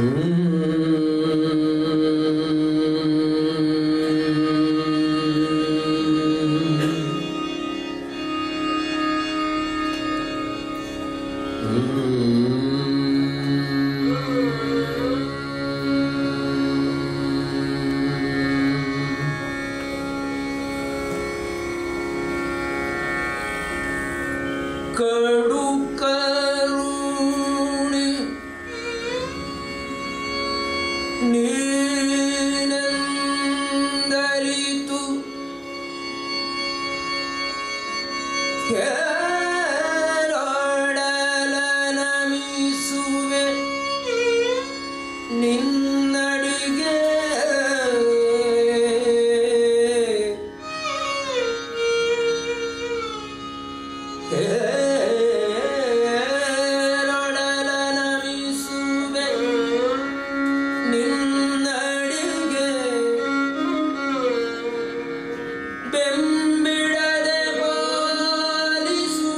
ಕಡು ಕರುಣಿ ನೀನೆಂದರಿತು ಕೇರೊಡಲ ನಮಿಸುವೆ ನಿನ್ನಡಿಗೆ ಹೇರೊಡಲ ನಮಿಸುವೆ ನಿನ್ನಡಿಗೆ ಬೆಂಬಿಡದೆ ಪಾಲಿಸು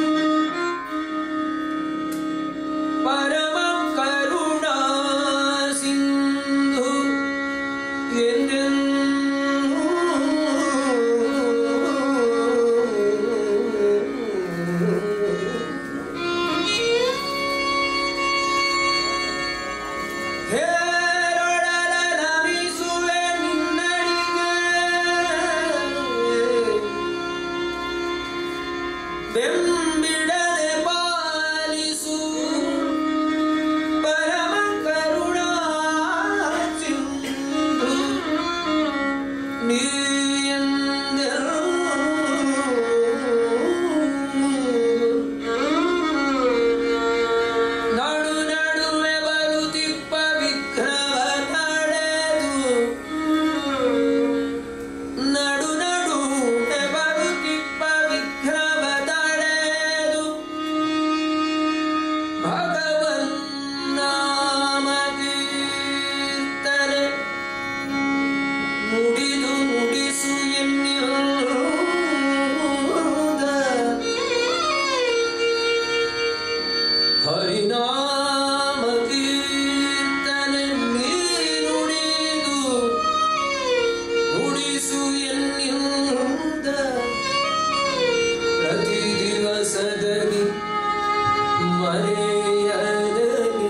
ಪರಮ ಕರುಣಾ ಸಿಂಧು ಹೇರೊಡಲ ನಮಿಸುವೆ ನಿನ್ನಡಿಗೆ ಬೆಂಬಿಡದೆ ಪಾಲಿಸು ಪರಮ ಕರುಣಾ ಸಿಂಧು ನೀಯಂದರು ನಡು ನಡುವೆ ಬರುತ್ತಿಪ್ಪ ವಿಗ್ರಹ ತಡೆದು ನಡು ನಡುವೆ ಬರುತ್ತಿಪ್ಪ ವಿಗ್ರಹ ತಡೆದು ಭಗವನ್ನಾಮ ಕೀರ್ತನೆ ನುಡಿದು ನುಡಿಸು ಎನ್ನಿರುವುದ ಹರಿನಾಮ ಕೀರ್ತನೆ ನೀ ನುಡಿದು ನುಡಿಸು ಎನ್ನಿರುವುದ ಪ್ರತಿ ದಿವಸದಲ್ಲಿ ಮರೆಯದಲ್ಲಿ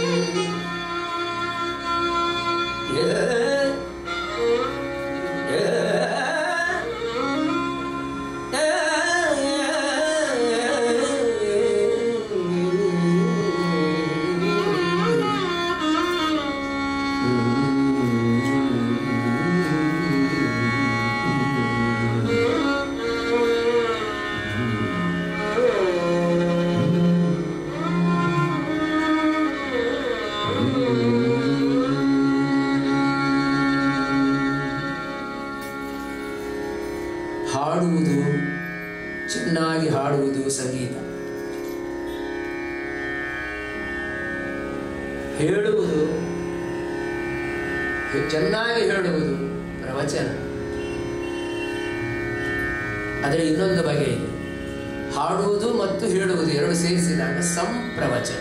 ಹಾಡುವುದು ಚೆನ್ನಾಗಿ ಹಾಡುವುದು ಸಂಗೀತ ಹೇಳುವುದು ಹೆ- ಚೆನ್ನಾಗಿ ಹೇಳುವುದು ಪ್ರವಚನ ಆದರೆ ಇನ್ನೊಂದು ಬಗೆ ಇದೆ ಹಾಡುವುದು ಮತ್ತು ಹೇಳುವುದು ಎರಡು ಸೇರಿಸಿದಾಗ ಸಂಪ್ರವಚನ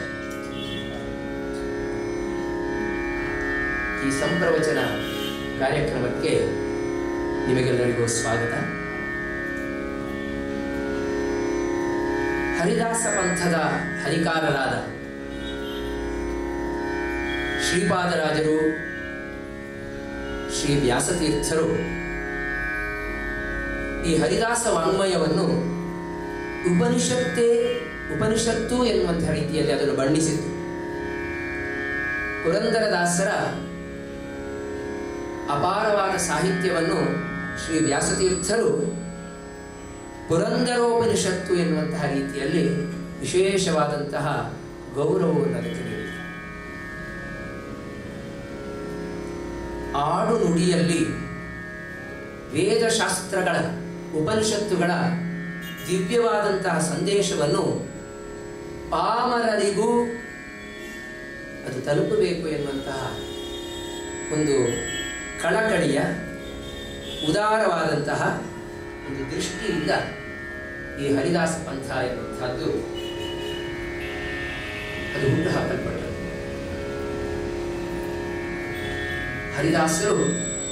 ಈ ಸಂಪ್ರವಚನ ಕಾರ್ಯಕ್ರಮಕ್ಕೆ ನಿಮಗೆಲ್ಲರಿಗೂ ಸ್ವಾಗತ ಹರಿದಾಸ ಪಂಥದ ಹರಿಕಾರರಾದ ಶ್ರೀಪಾದರಾಜರು ಶ್ರೀ ವ್ಯಾಸತೀರ್ಥರು ಈ ಹರಿದಾಸ ವಾಂಗ್ಮಯವನ್ನು ಉಪನಿಷತ್ತೇ ಉಪನಿಷತ್ತು ಎನ್ನುವಂತಹ ರೀತಿಯಲ್ಲಿ ಅದನ್ನು ಬಣ್ಣಿಸಿತು ಪುರಂದರದಾಸರ ಅಪಾರವಾದ ಸಾಹಿತ್ಯವನ್ನು ಶ್ರೀ ವ್ಯಾಸತೀರ್ಥರು ಪುರಂದರೋಪನಿಷತ್ತು ಎನ್ನುವಂತಹ ರೀತಿಯಲ್ಲಿ ವಿಶೇಷವಾದಂತಹ ಗೌರವವನ್ನು ಅದಕ್ಕೆ ನೀಡಿದರು ಆಡು ನುಡಿಯಲ್ಲಿ ವೇದಶಾಸ್ತ್ರಗಳ ಉಪನಿಷತ್ತುಗಳ ದಿವ್ಯವಾದಂತಹ ಸಂದೇಶವನ್ನು ಪಾಮರರಿಗೂ ಅದು ತಲುಪಬೇಕು ಎನ್ನುವಂತಹ ಒಂದು ಕಳಕಳಿಯ ಉದಾರವಾದಂತಹ ಒಂದು ದೃಷ್ಟಿಯಿಂದ ಈ ಹರಿದಾಸ ಪಂಥ ಎನ್ನುವಂತಹದ್ದು ಅದು ಹುಟ್ಟು ಹಾಕಲ್ಪಟ್ಟದ್ದು ಹರಿದಾಸರು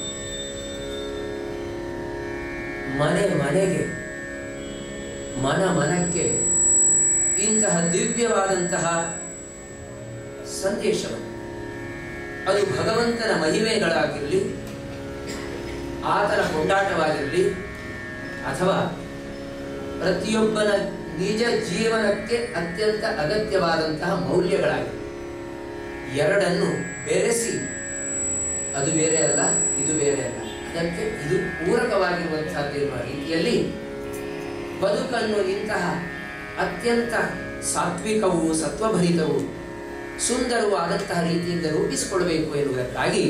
ಮನೆ ಮನೆಗೆ ಮನ ಮನಕ್ಕೆ ಇಂತಹ ದಿವ್ಯವಾದಂತಹ ಸಂದೇಶವನ್ನು ಅದು ಭಗವಂತನ ಮಹಿಮೆಗಳಾಗಿರಲಿ ಆತನ ಕೊಂಡಾಟವಾಗಿರಲಿ ಅಥವಾ ಪ್ರತಿಯೊಬ್ಬನ ನಿಜ ಜೀವನಕ್ಕೆ ಅತ್ಯಂತ ಅಗತ್ಯವಾದಂತಹ ಮೌಲ್ಯಗಳಾಗಿವೆ ಎರಡನ್ನು ಬೆರೆಸಿ ಅದು ಬೇರೆ ಅಲ್ಲ ಇದು ಬೇರೆ ಅಲ್ಲ ಅದಕ್ಕೆ ಇದು ಪೂರಕವಾಗಿರುವಂತಹದ್ದು ಎನ್ನುವ ರೀತಿಯಲ್ಲಿ ಬದುಕನ್ನು ಇಂತಹ ಅತ್ಯಂತ ಸಾತ್ವಿಕವೂ ಸತ್ವಭರಿತವೂ ಸುಂದರವಾದಂತಹ ರೀತಿಯಿಂದ ರೂಪಿಸಿಕೊಳ್ಬೇಕು ಎನ್ನುವುದಕ್ಕಾಗಿ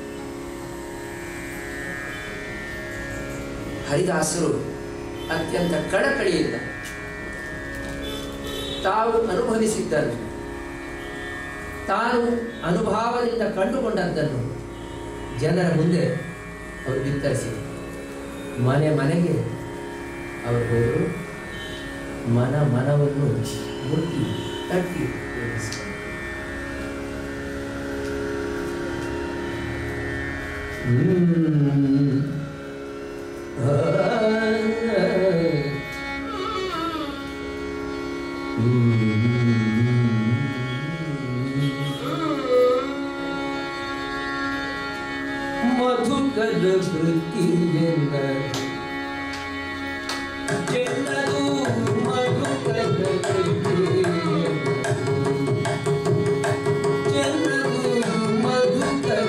ಹರಿದಾಸರು ಅತ್ಯಂತ ಕಳಕಳಿಯಿಂದ ತಾವು ಅನುಭವಿಸಿದ್ದನ್ನು ತಾನು ಅನುಭವದಿಂದ ಕಂಡುಕೊಂಡದ್ದನ್ನು ಜನರ ಮುಂದೆ ಅವರು ಬಿತ್ತರಿಸಿದರು ಮನೆ ಮನೆಗೆ ಅವರು ಹೋದರು ಮನ ಮನವನ್ನು ಮುಟ್ಟಿ ತಟ್ಟಿ ಏರಿಸಿದರು. ಹ್ಮ್. ಆ, ಮಧುಕರ ವೃತ್ತಿಯಿಂದ ಚೆನ್ನದು ಮಧುಕರ ಚೆನ್ನದು ಮಧುಕರ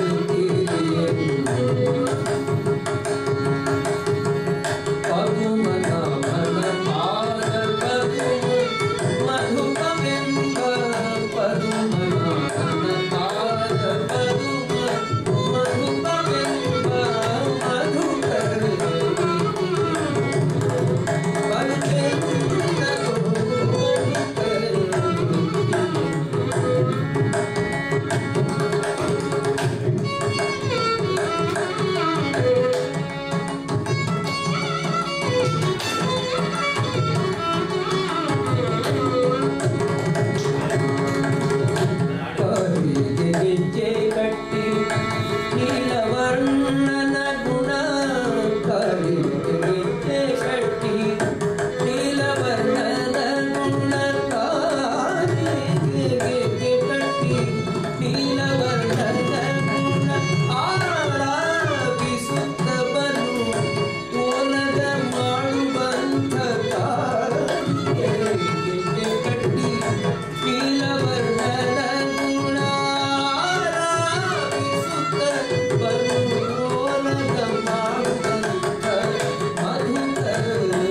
ಪದುಮನ ಮನ ಪಾದ ಪದುಮ ಮಧುಕವೆಂಬ ಪದುಮನ ಮನ ಪಾದ ಪದುಮ ಮಧುಕವೆಂಬ ಮಧುಕರ ಗೆಜ್ಜೆ ಕಟ್ಟಿ ನೀಲವರ್ಣನ ಗುಣ ಕಾಲಿಗೆ ಗೆಜ್ಜೆ ಕಟ್ಟಿ ನೀಲವರ್ಣನ ಗುಣ ಕಾಲಿಗೆ ಗೆಜ್ಜೆ ಕಟ್ಟಿ ನೀಲವರ್ಣನ ಗುಣ ಆರಾಗಿಸುತ್ತ ಬರು ಓಲದ ಮಾಡುವಂಥ ಕಾಲಿಗೆ ಗೆಜ್ಜೆ ಕಟ್ಟಿ ನೀಲವರ್ಣನ ಗುಣ ಆರಾಗಿಸುತ್ತ ಬರು ಓಲದ ಮಾಡುವಂಥ ಮಧುಕರ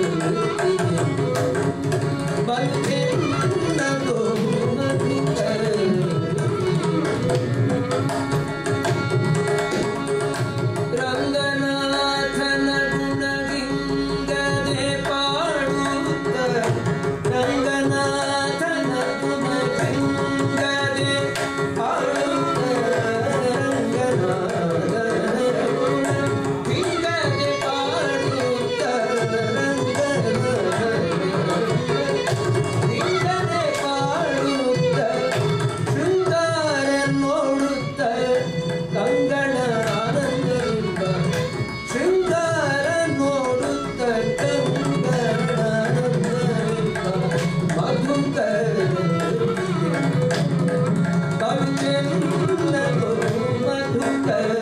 ಬಲ್ಕೆನ್ನದು ಮಧುಕರ ರಂಗನಾಥನ ಗುಣಗಿಂಗನೆ ಪಾಡುತ್ತ ರಂಗನಾಥನ ಗುಣಗಿಂಗನೆ ಪಾಡುತ್ತ ರಂಗನಾಥನ ಗುಣಗಿಂಗನೆ ಪಾಡುತ್ತ ರಂಗನಾಥನ ಹಿಂಗನೆ ಪಾಡುತ್ತ ಶೃಂಗಾರ ನೋಡುತ್ತ ಕಂಗಣ ಆನಂದದಿಂದ ಶೃಂಗಾರ ನೋಡುತ್ತ ಕಂಗಣ ಆನಂದದಿಂದ ಮಧುಕರ ಕವಿತೆಲ್ಲೋ ಮಧುಕರ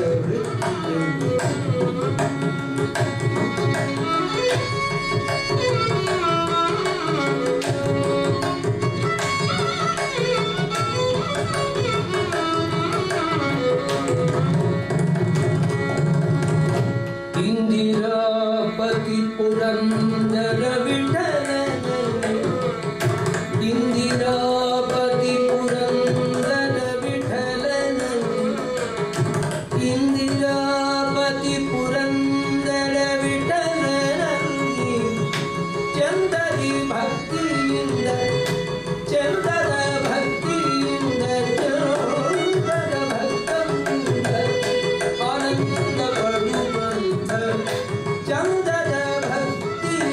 ಇಂದಿರಾಪತಿ ಪುರಂದರ ವಿಠಲ ಇಂದಿರಾಪತಿ ಪುರಂದರ ವಿಠಲನ ಇಂದಿರಾಪತಿ ಪುರಂದರ ವಿಠಲನಲ್ಲಿ ಚಂದದಿ ಭಕ್ತಿಯಿಂದ ಚಂದದ ಭಕ್ತಿಯಿಂದ ಚಂದದ ಭಕ್ತಂದ ಆನಂದ ಪಡುವಂತ ಚಂದದ ಭಕ್ತಿಯಿಂದ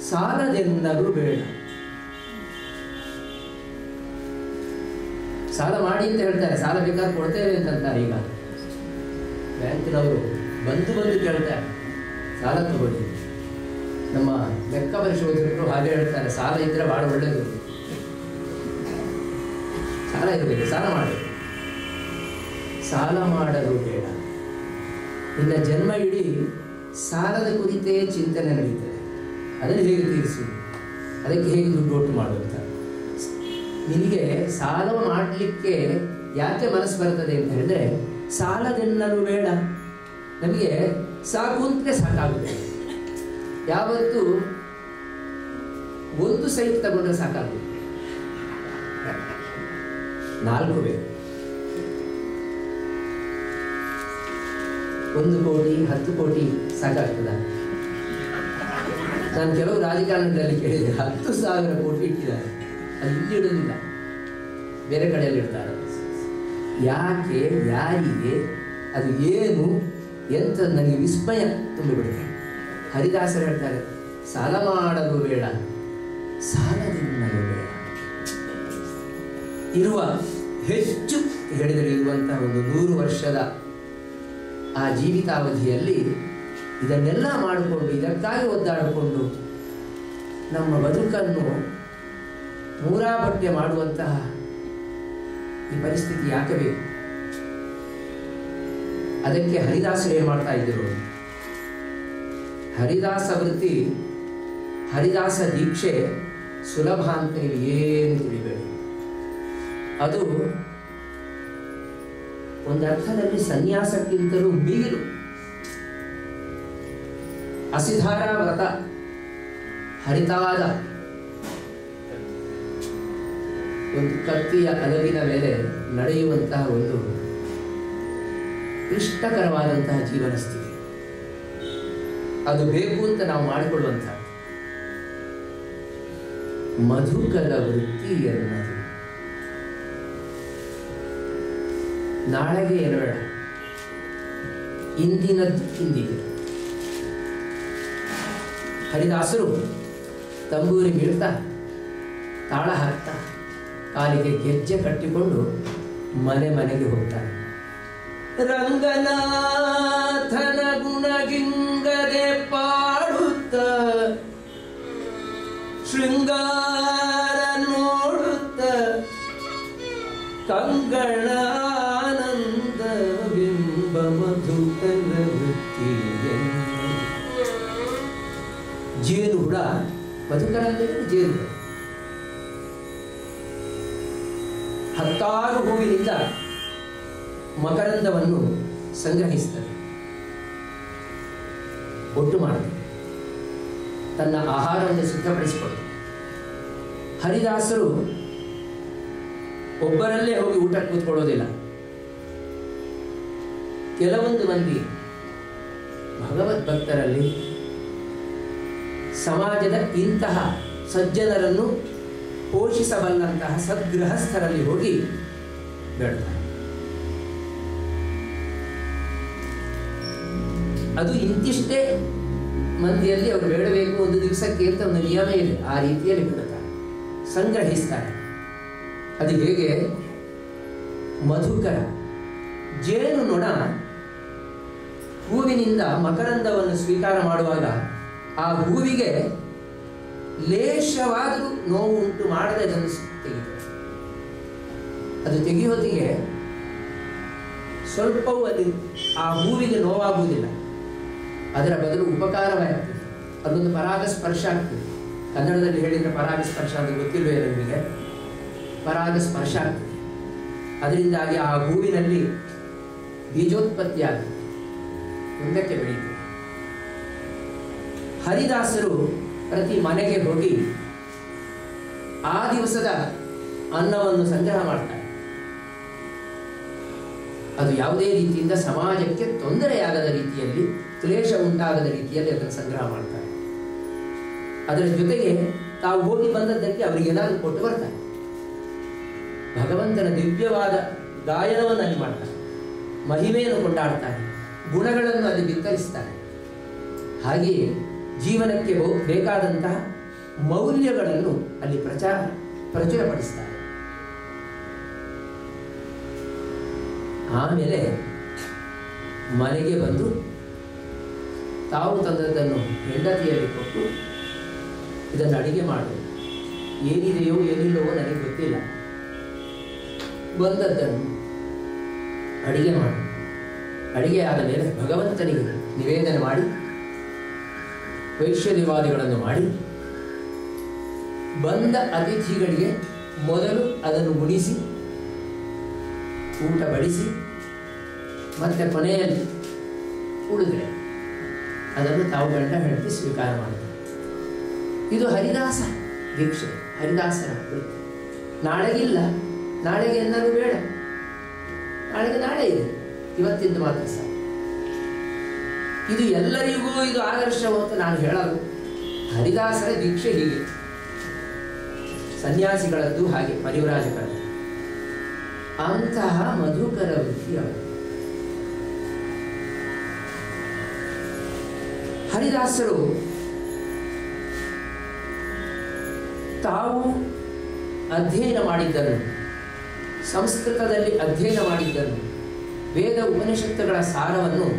ಸಾಲದೆನ್ನಲು ಬೇಡ ಸಾಲ ಮಾಡಿ ಅಂತ ಹೇಳ್ತಾರೆ ಸಾಲ ಬೇಕಾದ್ರೆ ಕೊಡ್ತೇವೆ ಅಂತಂತಾರೆ ಈಗ ಬ್ಯಾಂಕಿನವರು ಬಂದು ಬಂದು ಕೇಳ್ತಾರೆ ಸಾಲ ತಗೊಳ್ಳಿ ನಮ್ಮ ಲೆಕ್ಕ ಪರಿಶೋಧಕರು ಹಾಗೆ ಹೇಳ್ತಾರೆ ಸಾಲ ಇದ್ರೆ ಬಹಳ ಒಳ್ಳೆಯದು ಸಾಲ ಇರಬೇಕು ಸಾಲ ಮಾಡಬೇಕು ಸಾಲ ಮಾಡಲು ಬೇಡ ನಿನ್ನ ಜನ್ಮ ಇಡೀ ಸಾಲದ ಕುರಿತೇ ಚಿಂತನೆ ನಡೀತದೆ ಅದನ್ನು ಹೇಗೆ ತೀರಿಸುವುದು ಅದಕ್ಕೆ ಹೇಗೆ ದುಡ್ಡು ಒಟ್ಟು ಮಾಡುವಂತ ನಿನಗೆ ಸಾಲ ಮಾಡಲಿಕ್ಕೆ ಯಾಕೆ ಮನಸ್ಸು ಬರ್ತದೆ ಅಂತ ಹೇಳಿದ್ರೆ ಸಾಲದೆನ್ನಲು ಬೇಡ ನಮಗೆ ಸಾಕು ಅಂತಲೇ ಸಾಕಾಗುತ್ತೆ ಯಾವತ್ತು ಒಂದು ಸೈಟ್ ತಗೊಂಡ್ರೆ ಸಾಕಾಗುತ್ತೆ ನಾಲ್ಕು ಬೇಕು ಒಂದು ಕೋಟಿ ಹತ್ತು ಕೋಟಿ ಸಾಕಾಗ್ತದ ನಾನು ಕೆಲವು ರಾಜಕಾರಣದಲ್ಲಿ ಕೇಳಿದೆ ಹತ್ತು ಸಾವಿರ ಕೋಟಿ ಇಟ್ಟಿದ್ದಾರೆ ಅದು ಇಲ್ಲಿ ಇಡೋದಿಲ್ಲ ಬೇರೆ ಕಡೆಯಲ್ಲಿ ಇಡ್ತಾರೆ ಯಾಕೆ ಯಾರಿಗೆ ಅದು ಏನು ಎಂತ ನನಗೆ ವಿಸ್ಮಯ ತುಂಬಿಬಿಡುತ್ತೆ ಹರಿದಾಸರು ಹೇಳ್ತಾರೆ ಸಾಲ ಮಾಡಲು ಬೇಡ ಸಾಲದಿಂದಲೂ ಬೇಡ ಇರುವ ಹೆಚ್ಚು ಹೇಳಿದರೆ ಇರುವಂತಹ ಒಂದು ನೂರು ವರ್ಷದ ಆ ಜೀವಿತಾವಧಿಯಲ್ಲಿ ಇದನ್ನೆಲ್ಲ ಮಾಡಿಕೊಂಡು ಇದಕ್ಕಾಗಿ ಒದ್ದಾಡಿಕೊಂಡು ನಮ್ಮ ಬದುಕನ್ನು ಮೂರಾಬಟ್ಟೆ ಮಾಡುವಂತಹ ಈ ಪರಿಸ್ಥಿತಿ ಯಾಕೆ ಬೇಕು ಅದಕ್ಕೆ ಹರಿದಾಸರು ಏನು ಮಾಡ್ತಾ ಇದ್ದರು ಹರಿದಾಸ ವೃತ್ತಿ ಹರಿದಾಸ ದೀಕ್ಷೆ ಸುಲಭ ಅಂತ ನೀವು ಏನು ತಿಳಿಬೇಡಿ ಅದು ಒಂದರ್ಥದಲ್ಲಿ ಸನ್ಯಾಸಕ್ಕಿಂತಲೂ ಮೀರು ಅಸಿಧಾರ ವ್ರತ ಹರಿತಾದ ಒಂದು ಕತ್ತಿಯ ಅಲವಿನ ಮೇಲೆ ನಡೆಯುವಂತಹ ಒಂದು ಕ್ಲಿಷ್ಟಕರವಾದಂತಹ ಜೀವನ ಸ್ಥಿತಿ ಅದು ಬೇಕು ಅಂತ ನಾವು ಮಾಡಿಕೊಳ್ಳುವಂತಹ ಮಧುಕರ ವೃತ್ತಿ ಎನ್ನದು ನಾಳೆಗೆ ಏನು ಬೇಡ ಇಂದಿನದ್ದು ಇಂದಿಗೆ ಹರಿದಾಸರು ತಂಬೂರಿ ಬೀಳ್ತಾ ತಾಳ ಹಾಕ್ತಾ ಕಾಲಿಗೆ ಗೆಜ್ಜೆ ಕಟ್ಟಿಕೊಂಡು ಮನೆ ಮನೆಗೆ ಹೋಗ್ತಾರೆ ರಂಗನಾಥನ ಗುಣಗಿಂಗದೆ ಪಾಡುತ್ತ ಶೃಂಗಾರ ನೋಡುತ್ತ ಕಂಗಣಾನಂದ ಬಿಂಬ ಮಧುಕಲ ವೃತ್ತಿಯನ್ನು ಜೇನು ಹುಳ ಮಧುಕರ ಅಂದ್ರೆ ಜೇನು ಹುಳ. ಹತ್ತಾರು ಹೂವಿನಿಂದ ಮಕರಂದವನ್ನು ಸಂಗ್ರಹಿಸ್ತದೆ ಒಟ್ಟು ಮಾಡುತ್ತೆ ತನ್ನ ಆಹಾರವನ್ನು ಸಿದ್ಧಪಡಿಸಿಕೊಳ್ಳುತ್ತೆ ಹರಿದಾಸರು ಒಬ್ಬರಲ್ಲೇ ಹೋಗಿ ಊಟ ಕೂತ್ಕೊಳ್ಳೋದಿಲ್ಲ ಕೆಲವೊಂದು ಮಂದಿ ಭಗವದ್ ಭಕ್ತರಲ್ಲಿ ಸಮಾಜದ ಇಂತಹ ಸಜ್ಜನರನ್ನು ಪೋಷಿಸಬಲ್ಲಂತಹ ಸದ್ಗೃಹಸ್ಥರಲ್ಲಿ ಹೋಗಿ ಬೇಡ್ತಾರೆ ಅದು ಇಂತಿಷ್ಟೇ ಮಂದಿಯಲ್ಲಿ ಅವರು ಬೇಡಬೇಕು ಒಂದು ದಿವಸಕ್ಕೆ ಅಂತ ಒಂದು ನಿಯಮ ಇದೆ ಆ ರೀತಿಯಲ್ಲಿ ಬಿಡುತ್ತಾರೆ ಸಂಗ್ರಹಿಸ್ತಾರೆ ಅದು ಹೇಗೆ ಮಧುಕರ ಜೇನು ನೊಣ ಹೂವಿನಿಂದ ಮಕರಂದವನ್ನು ಸ್ವೀಕಾರ ಮಾಡುವಾಗ ಆ ಹೂವಿಗೆ ಲೇಷವಾದರೂ ನೋವು ಉಂಟು ಮಾಡದೆ ಅದನ್ನು ತೆಗೆಯುತ್ತದೆ ಅದು ತೆಗೆಯೋದಿಗೆ ಸ್ವಲ್ಪವೂ ಅಲ್ಲಿ ಆ ಹೂವಿಗೆ ನೋವಾಗುವುದಿಲ್ಲ ಅದರ ಬದಲು ಉಪಕಾರವಾಗ್ತದೆ ಅದೊಂದು ಪರಾಗ ಸ್ಪರ್ಶ ಆಗ್ತದೆ ಕನ್ನಡದಲ್ಲಿ ಹೇಳಿದರೆ ಪರಾಗ ಸ್ಪರ್ಶ ಅಂತ ಗೊತ್ತಿಲ್ವೇ ನಿಮಗೆ ಪರಾಗ ಸ್ಪರ್ಶ ಆಗ್ತದೆ ಅದರಿಂದಾಗಿ ಆ ಹೂವಿನಲ್ಲಿ ಬೀಜೋತ್ಪತ್ತಿ ಆಗ್ತದೆ ಮುಂದಕ್ಕೆ ಬೆಳೀತದೆ ಹರಿದಾಸರು ಪ್ರತಿ ಮನೆಗೆ ಹೋಗಿ ಆ ದಿವಸದ ಅನ್ನವನ್ನು ಸಂಗ್ರಹ ಮಾಡ್ತಾರೆ ಅದು ಯಾವುದೇ ರೀತಿಯಿಂದ ಸಮಾಜಕ್ಕೆ ತೊಂದರೆಯಾಗದ ರೀತಿಯಲ್ಲಿ ಕ್ಲೇಶ ಉಂಟಾಗದ ರೀತಿಯಲ್ಲಿ ಅದನ್ನು ಸಂಗ್ರಹ ಮಾಡ್ತಾರೆ ಅದರ ಜೊತೆಗೆ ತಾವು ಹೋಗಿ ಬಂದದ್ದಕ್ಕೆ ಅವರಿಗೆ ಏನಾದರೂ ಕೊಟ್ಟು ಬರ್ತಾರೆ ಭಗವಂತನ ದಿವ್ಯವಾದ ಗಾಯನವನ್ನು ಅಲ್ಲಿ ಮಾಡ್ತಾರೆ ಮಹಿಮೆಯನ್ನು ಕೊಂಡಾಡ್ತಾರೆ ಗುಣಗಳನ್ನು ಅಲ್ಲಿ ಬಿತ್ತರಿಸ್ತಾರೆ ಹಾಗೆಯೇ ಜೀವನಕ್ಕೆ ಬೋ- ಬೇಕಾದಂತಹ ಮೌಲ್ಯಗಳನ್ನು ಅಲ್ಲಿ ಪ್ರಚಾರ ಪ್ರಚುರಪಡಿಸ್ತಾರೆ ಆಮೇಲೆ ಮನೆಗೆ ಬಂದು ತಾವು ತಂದದ್ದನ್ನು ಹೆಂಡತಿಯಲ್ಲಿ ಕೊಟ್ಟು ಇದನ್ನು ಅಡಿಗೆ ಮಾಡು ಏನಿದೆಯೋ ಏನಿಲ್ಲವೋ ನನಗೆ ಗೊತ್ತಿಲ್ಲ ಬಂದದ್ದನ್ನು ಅಡಿಗೆ ಮಾಡು ಅಡಿಗೆ ಆದ ಮೇಲೆ ಭಗವಂತನಿಗೆ ನಿವೇದನೆ ಮಾಡಿ ವೈಶ್ಯದಿವಾದಿಗಳನ್ನು ಮಾಡಿ ಬಂದ ಅತಿಥಿಗಳಿಗೆ ಮೊದಲು ಅದನ್ನು ಉಣಿಸಿ ಊಟ ಬಡಿಸಿ ಮತ್ತೆ ಕೊನೆಯಲ್ಲಿ ಉಳಿದ್ರೆ ಅದನ್ನು ತಾವು ಗಂಡ ಹೆಂಡತಿ ಸ್ವೀಕಾರ ಮಾಡಿದರು ಇದು ಹರಿದಾಸ ದೀಕ್ಷೆ ಹರಿದಾಸನ ವೃತ್ತಿ ನಾಳೆಗಿಲ್ಲ ನಾಳೆಗೆ ಎನ್ನಲು ಬೇಡ ನಾಳೆಗೆ ನಾಳೆ ಇದೆ ಇವತ್ತಿಂದು ಮಾತ್ರ ಸಾಕು ಇದು ಎಲ್ಲರಿಗೂ ಇದು ಆದರ್ಶವು ಅಂತ ನಾನು ಹೇಳಲು ಹರಿದಾಸರ ದೀಕ್ಷೆ ಹೀಗೆ ಸನ್ಯಾಸಿಗಳದ್ದು ಹಾಗೆ ಪರಿವ್ರಾಜಕರದ್ದು ಅಂತಹ ಮಧುಕರ ವೃತ್ತಿ ಅವರು ಹರಿದಾಸರು ತಾವು ಅಧ್ಯಯನ ಮಾಡಿದ್ದನ್ನು ಸಂಸ್ಕೃತದಲ್ಲಿ ಅಧ್ಯಯನ ಮಾಡಿದ್ದನ್ನು ವೇದ ಉಪನಿಷತ್ತುಗಳ ಸಾರವನ್ನು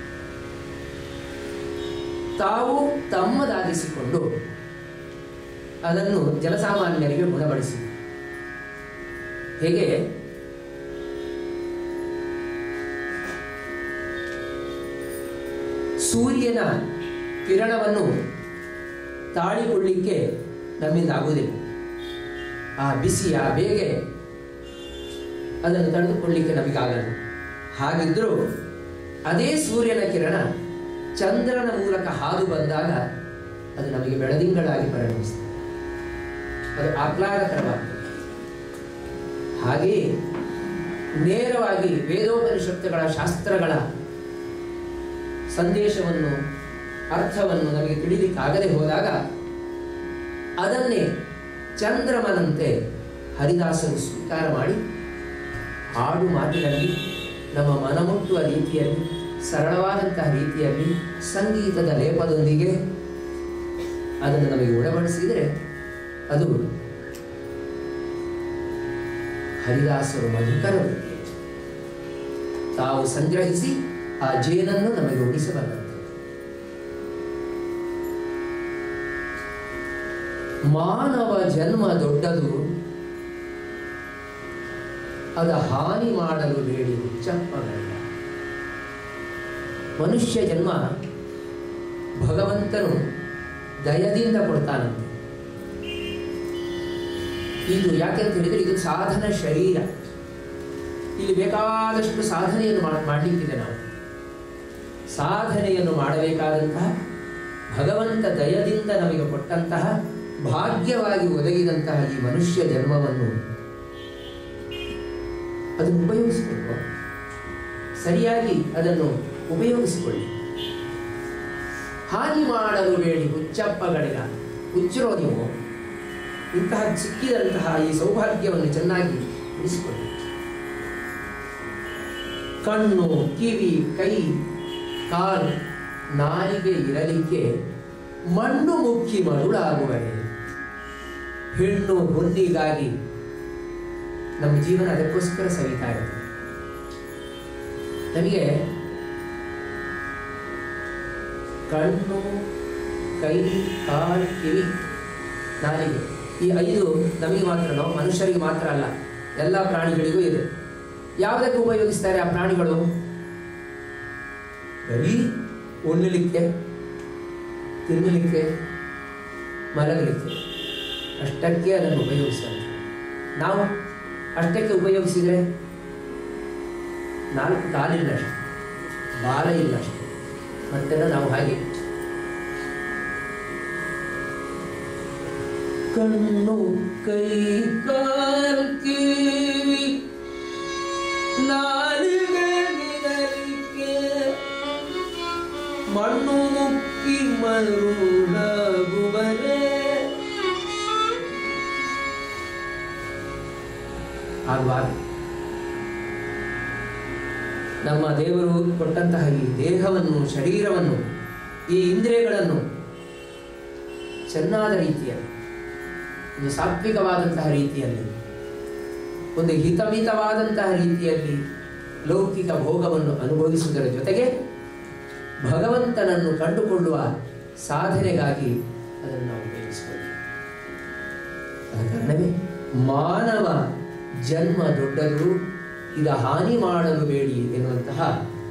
ತಾವು ತಮ್ಮದಾಗಿಸಿಕೊಂಡು ಅದನ್ನು ಜನಸಾಮಾನ್ಯರಿಗೆ ಗುಣಪಡಿಸಿ ಹೇಗೆ ಸೂರ್ಯನ ಕಿರಣವನ್ನು ತಾಳಿಕೊಳ್ಳಿಕ್ಕೆ ನಮ್ಮಿಂದ ಆಗುವುದಿಲ್ಲ ಆ ಬಿಸಿ ಆ ಬೇಗೆ ಅದನ್ನು ತಡೆದುಕೊಳ್ಳಿಕ್ಕೆ ನಮಗಾಗಲ್ಲ ಹಾಗಿದ್ದರೂ ಅದೇ ಸೂರ್ಯನ ಕಿರಣ ಚಂದ್ರನ ಮೂಲಕ ಹಾದು ಬಂದಾಗ ಅದು ನಮಗೆ ಬೆಳದಿಂಗಳಾಗಿ ಪರಿಣಮಿಸ್ತದೆ ಅದು ಆಹ್ಲಾದಕರವಾಗ್ತದೆ ಹಾಗೆಯೇ ನೇರವಾಗಿ ವೇದೋಪನಿಷತ್ತುಗಳ ಶಾಸ್ತ್ರಗಳ ಸಂದೇಶವನ್ನು ಅರ್ಥವನ್ನು ನಮಗೆ ತಿಳಿಲಿಕ್ಕಾಗದೆ ಹೋದಾಗ ಅದನ್ನೇ ಚಂದ್ರಮನಂತೆ ಹರಿದಾಸರು ಸ್ವೀಕಾರ ಮಾಡಿ ಹಾಡು ಮಾತಿನಲ್ಲಿ ನಮ್ಮ ಮನಮುಟ್ಟುವ ರೀತಿಯಲ್ಲಿ ಸರಳವಾದಂತಹ ರೀತಿಯಲ್ಲಿ ಸಂಗೀತದ ಲೇಪದೊಂದಿಗೆ ಅದನ್ನು ನಮಗೆ ಉಣಬಡಿಸಿದರೆ ಅದು ಹರಿದಾಸರು ಮಧುಕರ ವೃತ್ತಿ. ತಾವು ಸಂಗ್ರಹಿಸಿ ಆ ಜೇನನ್ನು ನಮಗೆ ಉಣಿಸಬಲ್ಲಂತೆ ಮಾನವ ಜನ್ಮ ದೊಡ್ಡದು ಅದ ಹಾನಿ ಮಾಡಲು ಬೇಡಿ ಹುಚ್ಚಪ್ಪಗಲ್ಲ ಮನುಷ್ಯ ಜನ್ಮ ಭಗವಂತನು ದಯದಿಂದ ಕೊಡ್ತಾನಂತೆ ಇದು ಯಾಕೆಂತ ಹೇಳಿದ್ರೆ ಇದು ಸಾಧನ ಶರೀರ ಇಲ್ಲಿ ಬೇಕಾದಷ್ಟು ಸಾಧನೆಯನ್ನು ಮಾಡ್- ಮಾಡಲಿಕ್ಕಿದೆ ನಾವು ಸಾಧನೆಯನ್ನು ಮಾಡಬೇಕಾದಂತಹ ಭಗವಂತ ದಯದಿಂದ ನಮಗೆ ಕೊಟ್ಟಂತಹ ಭಾಗ್ಯವಾಗಿ ಒದಗಿದಂತಹ ಈ ಮನುಷ್ಯ ಜನ್ಮವನ್ನು ಅದನ್ನು ಉಪಯೋಗಿಸಿಕೊಳ್ಳುವ ಸರಿಯಾಗಿ ಅದನ್ನು ಉಪಯೋಗಿಸಿಕೊಳ್ಳಿ ಹಾನಿ ಮಾಡಲು ಬೇಡಿ ಹುಚ್ಚಪ್ಪಗಳಿಗ ಹುಚ್ಚರೋ ನೀವು ಇಂತಹ ಸಿಕ್ಕಿದಂತಹ ಈ ಸೌಭಾಗ್ಯವನ್ನು ಚೆನ್ನಾಗಿ ಉಳಿಸಿಕೊಳ್ಳಿ ಕಣ್ಣು ಕಿವಿ ಕೈ ಕಾಲು ನಾಲಿಗೆ ಇರಲಿಕ್ಕೆ ಮಣ್ಣು ಮುಕ್ಕಿ ಮರುಳಾಗುವರೆ ಹೆಣ್ಣು ಹೊನ್ನಿಗಾಗಿ ನಮ್ಮ ಜೀವನ ಅದಕ್ಕೋಸ್ಕರ ಸವಿತಾ ಇರುತ್ತೆ ನಮಗೆ ಕಣ್ಣು ಕೈ ಕಾಲು ಕಿವಿ ನಾಲಿಗೆ ಈ ಐದು ನಮಗೆ ಮಾತ್ರ ನಾವು ಮನುಷ್ಯರಿಗೆ ಮಾತ್ರ ಅಲ್ಲ ಎಲ್ಲ ಪ್ರಾಣಿಗಳಿಗೂ ಇದೆ ಯಾವುದಕ್ಕೆ ಉಪಯೋಗಿಸ್ತಾರೆ ಆ ಪ್ರಾಣಿಗಳು ಬರೀ ಉಣ್ಣಲಿಕ್ಕೆ ತಿನ್ನಲಿಕ್ಕೆ ಮಲಗಲಿಕ್ಕೆ ಅಷ್ಟಕ್ಕೆ ಅದನ್ನು ಉಪಯೋಗಿಸ್ತಾರೆ ನಾವು ಅಷ್ಟಕ್ಕೆ ಉಪಯೋಗಿಸಿದರೆ ನಾಲ್ಕು ಕಾಲಿಲ್ಲ ಅಷ್ಟೆ ಬಾಲ ಇಲ್ಲ ಅಷ್ಟೆ ಮತ್ತೆಲ್ಲ ನಾವು ಹಾಗೆ ಕಣ್ಣು ಕೈ ಕಾಲ್ ಕಿವಿ ನಾಲಿಗೆ ನಿನಲಿಕ್ಕೆ ಮಣ್ಣು ಮುಕ್ಕಿ ಮರುಳಾಗುವರೆ ಆಗಬಾರದು ನಮ್ಮ ದೇವರು ಕೊಟ್ಟಂತಹ ಈ ದೇಹವನ್ನು ಶರೀರವನ್ನು ಈ ಇಂದ್ರಿಯಗಳನ್ನು ಚೆನ್ನಾದ ರೀತಿಯಲ್ಲಿ ಒಂದು ಸಾತ್ವಿಕವಾದಂತಹ ರೀತಿಯಲ್ಲಿ ಒಂದು ಹಿತಮಿತವಾದಂತಹ ರೀತಿಯಲ್ಲಿ ಲೌಕಿಕ ಭೋಗವನ್ನು ಅನುಭವಿಸುವುದರ ಜೊತೆಗೆ ಭಗವಂತನನ್ನು ಕಂಡುಕೊಳ್ಳುವ ಸಾಧನೆಗಾಗಿ ಅದನ್ನು ನಾವು ಉಪಯೋಗಿಸಿಕೊಳ್ಳಿ ಆದ ಕಾರಣವೇ ಮಾನವ ಜನ್ಮ ದೊಡ್ಡದು ಇದ ಹಾನಿ ಮಾಡಲು ಬೇಡಿ ಎನ್ನುವಂತಹ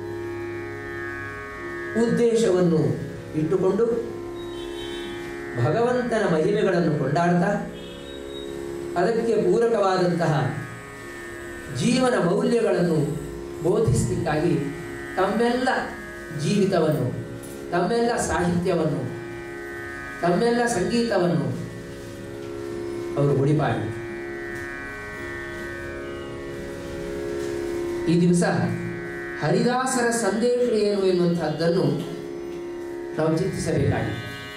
ಉದ್ದೇಶವನ್ನು ಇಟ್ಟುಕೊಂಡು ಭಗವಂತನ ಮಹಿಮೆಗಳನ್ನು ಕೊಂಡಾಡ್ತಾ ಅದಕ್ಕೆ ಪೂರಕವಾದಂತಹ ಜೀವನ ಮೌಲ್ಯಗಳನ್ನು ಬೋಧಿಸಲಿಕ್ಕಾಗಿ ತಮ್ಮೆಲ್ಲ ಜೀವಿತವನ್ನು ತಮ್ಮೆಲ್ಲ ಸಾಹಿತ್ಯವನ್ನು ತಮ್ಮೆಲ್ಲ ಸಂಗೀತವನ್ನು ಅವರು ಮುಡಿಪಾಡಿ ಈ ದಿವಸ ಹರಿದಾಸರ ಸಂದೇಶ ಏನು ಎನ್ನುವಂತಹದ್ದನ್ನು ನಾವು ಚಿಂತಿಸಬೇಕಾಗಿದೆ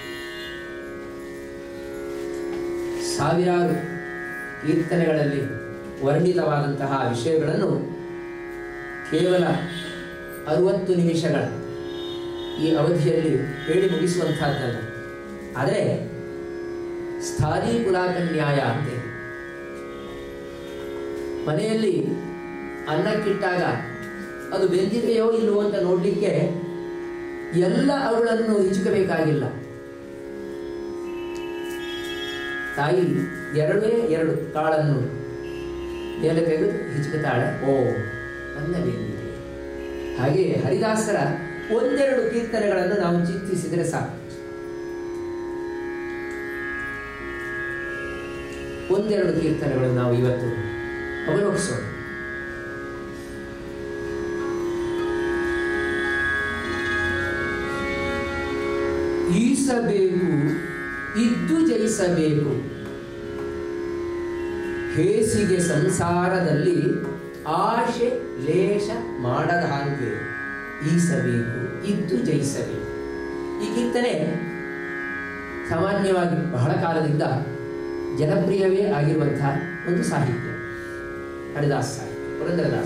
ಸಾವಿರಾರು ಕೀರ್ತನೆಗಳಲ್ಲಿ ವರ್ಣಿತವಾದಂತಹ ವಿಷಯಗಳನ್ನು ಕೇವಲ ಅರುವತ್ತು ನಿಮಿಷಗಳ ಈ ಅವಧಿಯಲ್ಲಿ ಹೇಳಿ ಮುಗಿಸುವಂತಹದ್ದಲ್ಲ ಆದರೆ ಸ್ಥಾಯಿ ಪುರಾತ ನ್ಯಾಯ ಅಂತೆ ಮನೆಯಲ್ಲಿ ಅನ್ನಕ್ಕಿಟ್ಟಾಗ ಅದು ಬೆಂದಿದೆಯೋ ಇಲ್ಲವೋ ಅಂತ ನೋಡಲಿಕ್ಕೆ ಎಲ್ಲ ಅವುಗಳನ್ನು ಹಿಚುಕಬೇಕಾಗಿಲ್ಲ ತಾಯಿ ಎರಡೇ ಎರಡು ಕಾಳನ್ನು ಮೇಲೆ ತೆಗೆದು ಹಿಚುಕುತ್ತಾಳೆ ಓ ಅನ್ನ ಬೆಂದಿದೆ ಹಾಗೆ ಹರಿದಾಸರ ಒಂದೆರಡು ಕೀರ್ತನೆಗಳನ್ನು ನಾವು ಚಿಂತಿಸಿದರೆ ಸಾಕು ಒಂದೆರಡು ಕೀರ್ತನೆಗಳನ್ನು ನಾವು ಇವತ್ತು ಅವಲೋಕಿಸೋಣ ಈಸಬೇಕು ಇದ್ದು ಜಯಿಸಬೇಕು ಹೇಸಿಗೆ ಸಂಸಾರದಲ್ಲಿ ಆಶೆ ಲೇಷ ಮಾಡದ ಹಾಗೆ ಈಸಬೇಕು ಇದ್ದು ಜಯಿಸಬೇಕು ಈ ಕೀರ್ತನೆ ಸಾಮಾನ್ಯವಾಗಿ ಬಹಳ ಕಾಲದಿಂದ ಜನಪ್ರಿಯವೇ ಆಗಿರುವಂತಹ ಒಂದು ಸಾಹಿತ್ಯ ಹರಿದಾಸ ಸಾಹಿತ್ಯ ಪುರಂದರದಾಸ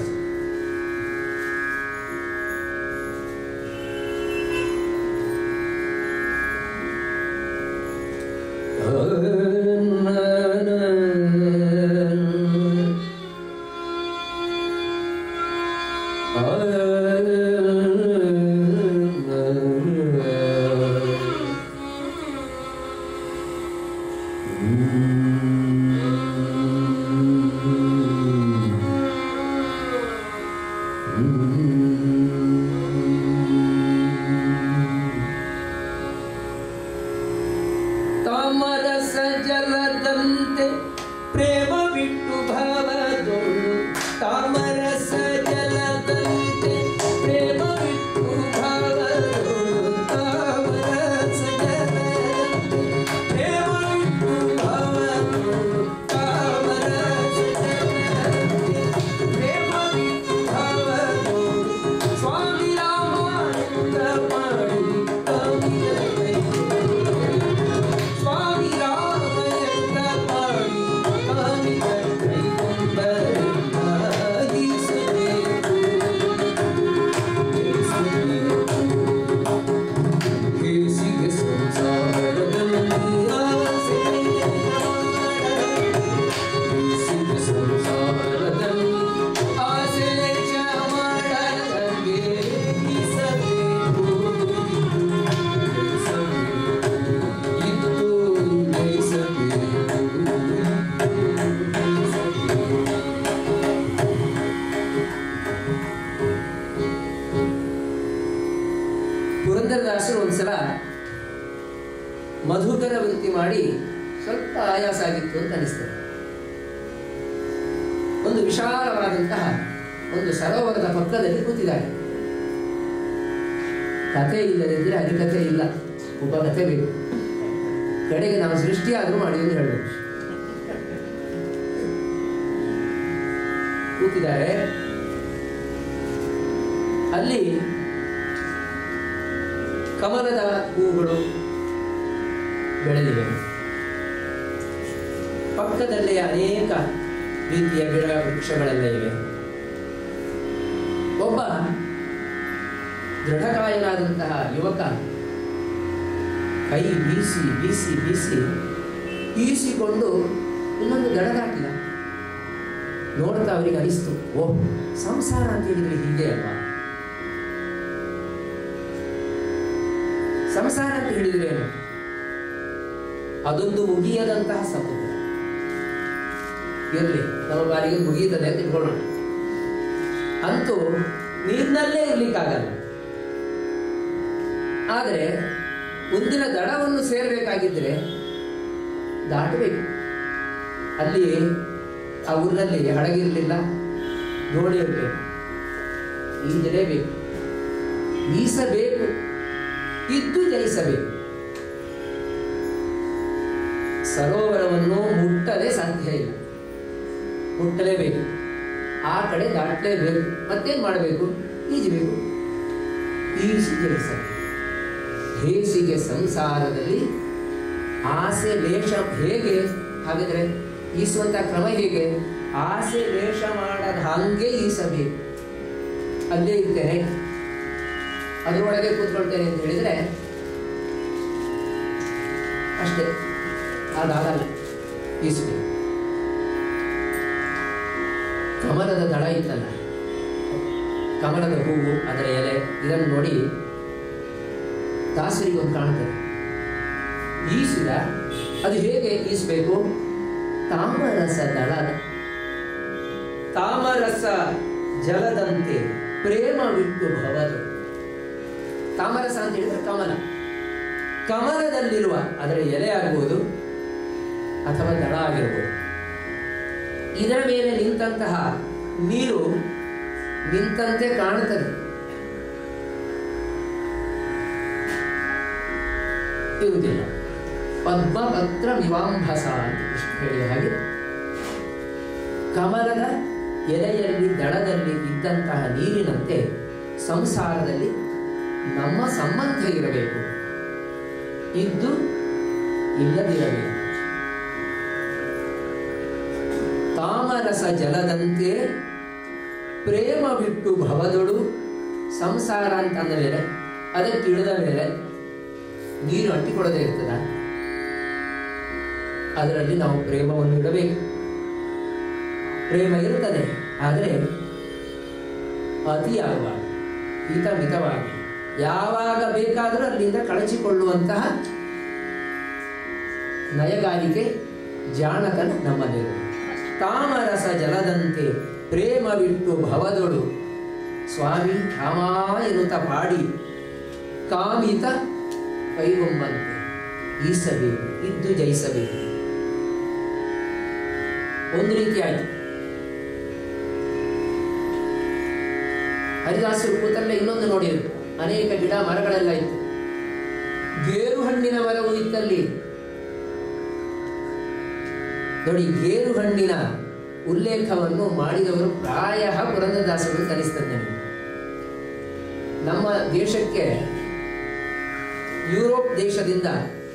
ತಾಮರಸ ಜಲದಂತೆ ಪ್ರೇಮ ಬಿಟ್ಟು ಭಾವದೋಳು ತಾಮರಸ ಜಲದಂತೆ ಪ್ರೇಮ ಬಿಟ್ಟು ಭಾವದೋಳು ತಾಮರಸ ಜಲದಂತೆ ಪ್ರೇಮ ಬಿಟ್ಟು ಭಾವದೋಳು ತಾಮರಸ ಜಲದಂತೆ ಪ್ರೇಮ ಬಿಟ್ಟು ಭಾವದೋಳು ಸ್ವಾಮಿ ರಾಮಾನಂದ ಮಾಡಿ ಕವಿಯ ಸ್ವಾಮಿ ರಾಮಯಂತ ಮಾಡಿ ಕಾಮಿತ ಕೈಗೊಂಡರಿಂದ ಈಸಬೇಕು ಹೇಸಿಗೆ ಸಂಸಾರದಲ್ಲಿ ಆಸೆ ಹೇಸಿಗೆ ಸಂಸಾರದಲ್ಲಿ ಆಸೆ ಮಾಡದಂಗೆ ಈಸಬೇಕು ಇದ್ದು ಪುರಂದರದಾಸರು ಒಂದ್ಸಲ ಮಧುಕರ ವೃತ್ತಿ ಮಾಡಿ ಸ್ವಲ್ಪ ಆಯಾಸ ಆಗಿತ್ತು ಅಂತ ಅನಿಸ್ತದೆ ಒಂದು ವಿಶಾಲವಾದಂತಹ ಒಂದು ಸರೋವರದ ಪಕ್ಕದಲ್ಲಿ ಕೂತಿದ್ದಾರೆ ಕಥೆ ಇಲ್ಲದಿದ್ದರೆ ಹರಿಕಥೆ ಇಲ್ಲ ಉಪಕಥೆ ಬೇಕು ಕಡೆಗೆ ನಾವು ಸೃಷ್ಟಿಯಾದರೂ ಮಾಡಿ ಅಂತ ಹೇಳಬೇಕು ಕೂತಿದ್ದಾರೆ ಅಲ್ಲಿ ಕಮಲದ ಹೂಗಳು ಬೆಳೆದಿವೆ ಪಕ್ಕದಲ್ಲೇ ಅನೇಕ ರೀತಿಯ ಗಿಡ ವೃಕ್ಷಗಳೆಲ್ಲ ಇವೆ ಒಬ್ಬ ದೃಢಕಾಯನಾದಂತಹ ಯುವಕ ಕೈ ಬೀಸಿ ಬೀಸಿ ಬೀಸಿ ಈಸಿಕೊಂಡು ಇನ್ನೊಂದು ದಡ ದಾಟಿದ ನೋಡ್ತಾ ಅವರಿಗೆ ಅನಿಸ್ತು ಓಹ್ ಸಂಸಾರ ಅಂತ ಹೇಳಿದ್ರೆ ಹೀಗೆ ಅಲ್ವಾ ಸಂಸಾರ ಅಂತ ಹೇಳಿದ್ರೆ ಏನು ಅದೊಂದು ಮುಗಿಯದಂತಹ ಸಮುದ್ರ ಇರಲಿ ನಮ್ಮ ಬಾರಿಗೆ ಮುಗಿಯುತ್ತದೆ ಅಂತ ಇಟ್ಕೊಳ್ಳೋಣ ಅಂತೂ ನೀರಿನಲ್ಲೇ ಇರ್ಲಿಕ್ಕಾಗಲ್ಲ ಆದರೆ ಮುಂದಿನ ದಡವನ್ನು ಸೇರಬೇಕಾಗಿದ್ದರೆ ದಾಟಬೇಕು ಅಲ್ಲಿ ಆ ಊರಿನಲ್ಲಿ ಹಡಗಿರಲಿಲ್ಲ ದೋಣಿ ಇರಬೇಕು ಈಜಲೇಬೇಕು ಈಸಬೇಕು ಇದ್ದು ಜಯಿಸಬೇಕು ಸರೋವರವನ್ನು ಮುಟ್ಟದೆ ಸಾಧ್ಯ ಇಲ್ಲ ಮುಟ್ಟಲೇಬೇಕು ಆ ಕಡೆ ದಾಟಲೇಬೇಕು ಮತ್ತೇನು ಮಾಡಬೇಕು ಈಜಬೇಕು ಈಸಿ ಜಯಿಸಬೇಕು ಹೇಸಿಗೆ ಸಂಸಾರದಲ್ಲಿ ಆಸೆ ಲೇಷ ಹೇಗೆ ಹಾಗಿದ್ರೆ ಈಸುವಂತ ಕ್ರಮ ಹೇಗೆ ಆಸೆ ಲೇಷ ಮಾಡದ ಹಾಗೆ ಈಸಬೇಕು ಅಲ್ಲೇ ಇರ್ತೇನೆ ಅದರೊಳಗೆ ಕೂತ್ಕೊಳ್ತೇನೆ ಅಂತ ಹೇಳಿದ್ರೆ ಅಷ್ಟೇ ಅದಾಗಲ್ಲ ಈಸಬೇಕು ಕಮಲದ ದಳ ಇತ್ತಲ್ಲ ಕಮಲದ ಹೂವು ಅದರ ಎಲೆ ಇದನ್ನು ನೋಡಿ ದಾಸರಿಗೆ ಒಂದು ಕಾಣ್ತದೆ ಈಸಿದ ಅದು ಹೇಗೆ ಈಸಬೇಕು ತಾಮರಸ ದಳದ ತಾಮರಸ ಜಲದಂತೆ ಪ್ರೇಮ ಬಿಟ್ಟು ಭವದು ತಾಮರಸ ಅಂತ ಹೇಳಿದ್ರೆ ಕಮಲ ಕಮಲದಲ್ಲಿರುವ ಅದರ ಎಲೆ ಆಗ್ಬೋದು ಅಥವಾ ದಳ ಆಗಿರ್ಬೋದು ಇದರ ಮೇಲೆ ನಿಂತಹ ನೀರು ನಿಂತಂತೆ ಕಾಣುತ್ತದೆ ಇರುವುದಿಲ್ಲ ಪದ್ಮಪತ್ರ ವಿವಾಂಭಸ ಅಂತ ಕೃಷ್ಣ ಹೇಳಿದ ಹಾಗೆ ಕಮಲದ ಎಲೆಯಲ್ಲಿ ದಳದಲ್ಲಿ ಇದ್ದಂತಹ ನೀರಿನಂತೆ ಸಂಸಾರದಲ್ಲಿ ನಮ್ಮ ಸಂಬಂಧ ಇರಬೇಕು ಇದ್ದು ಇಲ್ಲದಿರಬೇಕು ತಾಮರಸ ಜಲದಂತೆ ಪ್ರೇಮ ಬಿಟ್ಟು ಭವದೊಳು ಸಂಸಾರ ಅಂತಂದ ಮೇಲೆ ಅದಕ್ಕೆ ಇಳಿದ ಮೇಲೆ ನೀರು ಅಂಟಿಕೊಳ್ಳದೆ ಇರ್ತದ ಅದರಲ್ಲಿ ನಾವು ಪ್ರೇಮವನ್ನು ಇಡಬೇಕು ಪ್ರೇಮ ಇರುತ್ತದೆ ಆದರೆ ಅತಿಯಾಗಬಾರದು ಹಿತ ಮಿತವಾಗಿ ಯಾವಾಗ ಬೇಕಾದರೂ ಅಲ್ಲಿಂದ ಕಳಚಿಕೊಳ್ಳುವಂತಹ ನಯಗಾರಿಕೆ ಜಾಣತನ ನಮ್ಮಲ್ಲಿರುವುದು ತಾಮರಸ ಜಲದಂತೆ ಪ್ರೇಮ ಬಿಟ್ಟು ಭವದೊಳು ಸ್ವಾಮಿ ರಾಮ ಎನ್ನುತ್ತ ಪಾಡಿ ಕಾಮಿತ ಕೈಗೊಂಬಂತೆ ಈಸಬೇಕು ಇದ್ದು ಜಯಿಸಬೇಕು ಒಂದು ರೀತಿ ಆಯ್ತು ಹರಿದಾಸರು ಕೂತಲ್ಲೇ ಇನ್ನೊಂದು ನೋಡಿದ್ರು ಅನೇಕ ಗಿಡ ಮರಗಳೆಲ್ಲ ಇತ್ತು ಗೇರು ಹಣ್ಣಿನ ಮರವು ಇತ್ತಲ್ಲಿ ನೋಡಿ ಗೇರು ಹಣ್ಣಿನ ಉಲ್ಲೇಖವನ್ನು ಮಾಡಿದವರು ಪ್ರಾಯ ಪುರಂದರದಾಸರು ಅಂತ ಅನಿಸ್ತದೆ ನನಗೆ ನಮ್ಮ ದೇಶಕ್ಕೆ ಯುರೋಪ್ ದೇಶದಿಂದ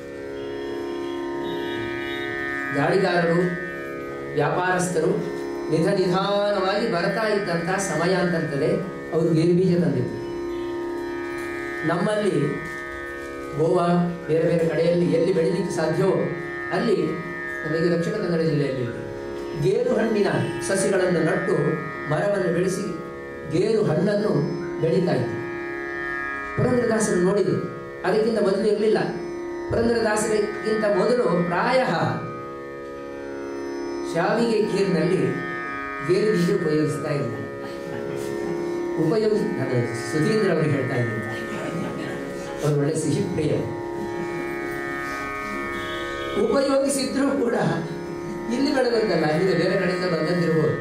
ಗಾಳಿಗಾರರು ವ್ಯಾಪಾರಸ್ಥರು ನಿಧ ನಿಧಾನವಾಗಿ ಬರ್ತಾ ಇದ್ದಂತಹ ಸಮಯ ಅಂತಂತದೆ ಅವರು ಗೇರು ಬೀಜ ತಂದಿದ್ರು ನಮ್ಮಲ್ಲಿ ಗೋವಾ ಬೇರೆ ಬೇರೆ ಕಡೆಯಲ್ಲಿ ಎಲ್ಲಿ ಬೆಳೀಲಿಕ್ಕೆ ಸಾಧ್ಯವೋ ಅಲ್ಲಿ ನಮಗೆ ದಕ್ಷಿಣ ಕನ್ನಡ ಜಿಲ್ಲೆಯಲ್ಲಿ ಗೇರು ಹಣ್ಣಿನ ಸಸಿಗಳನ್ನು ನಟ್ಟು ಮರವನ್ನು ಬೆಳೆಸಿ ಗೇರು ಹಣ್ಣನ್ನು ಬೆಳೀತಾ ಇತ್ತು ಪುರಂದ್ರದಾಸರು ನೋಡಿದರು ಅದಕ್ಕಿಂತ ಮೊದಲು ಇರಲಿಲ್ಲ ಪುರಂದ್ರದಾಸರಿಗಿಂತ ಮೊದಲು ಪ್ರಾಯ ಶಾವಿಗೆ ಖೀರ್ನಲ್ಲಿ ಗೇರು ಬೀಜ ಉಪಯೋಗಿಸ್ತಾ ಇಲ್ಲ ಉಪಯೋಗಿಸ್ ಅದು ಸುಧೀಂದ್ರ ಅವರು ಹೇಳ್ತಾ ಇದ್ದಾರೆ ಅವರು ಒಳ್ಳೆ ಸಿಹಿ ಪ್ರಿಯ ಉಪಯೋಗಿಸಿದ್ರೂ ಕೂಡ ಇಲ್ಲಿ ಬೆಳೆದದ್ದಲ್ಲ ಇಲ್ಲಿ ಬೇರೆ ಕಡೆಯಿಂದ ಬಂದದ್ದಿರ್ಬೋದು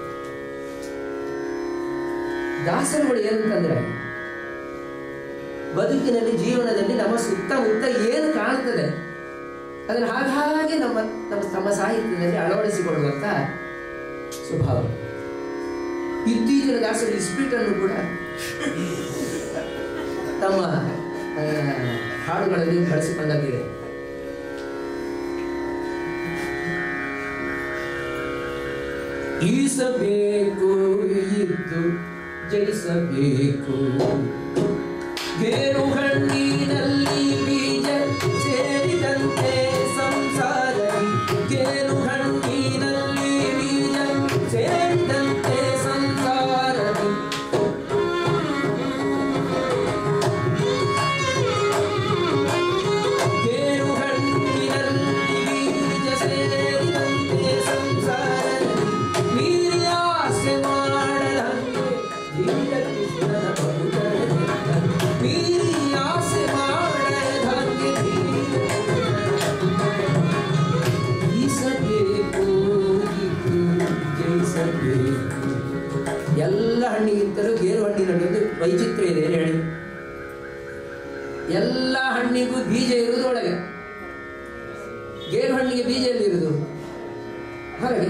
ದಾಸರುಗಳು ಏನಂತಂದ್ರೆ ಬದುಕಿನಲ್ಲಿ ಜೀವನದಲ್ಲಿ ನಮ್ಮ ಸುತ್ತಮುತ್ತ ಏನು ಕಾಣ್ತದೆ ಅದನ್ನು ಹಾಗೆ ನಮ್ಮ ನಮ್ಮ ತಮ್ಮ ಸಾಹಿತ್ಯದಲ್ಲಿ ಅಳವಡಿಸಿಕೊಳ್ಳುವಂತ ಸ್ವಭಾವ ಇತ್ತೀಚಿನ ದಾಸರು ಇಸ್ಪೀಟನ್ನು ಕೂಡ ತಮ್ಮ ಆ, ಹಾಡುಗಳಲ್ಲಿ ಬಳಸಿಕೊಂಡಂತಿದೆ ಈಸಬೇಕು ಇದ್ದು ಜಯಿಸಬೇಕು ಗೇರು ಹಣ್ಣಿನಲ್ಲಿ ಬೀಜ ಗೇರು ಹಣ್ಣಿಗೆ ಬೀಜ ಎಲ್ಲಿರುವುದು ಹೊರಗೆ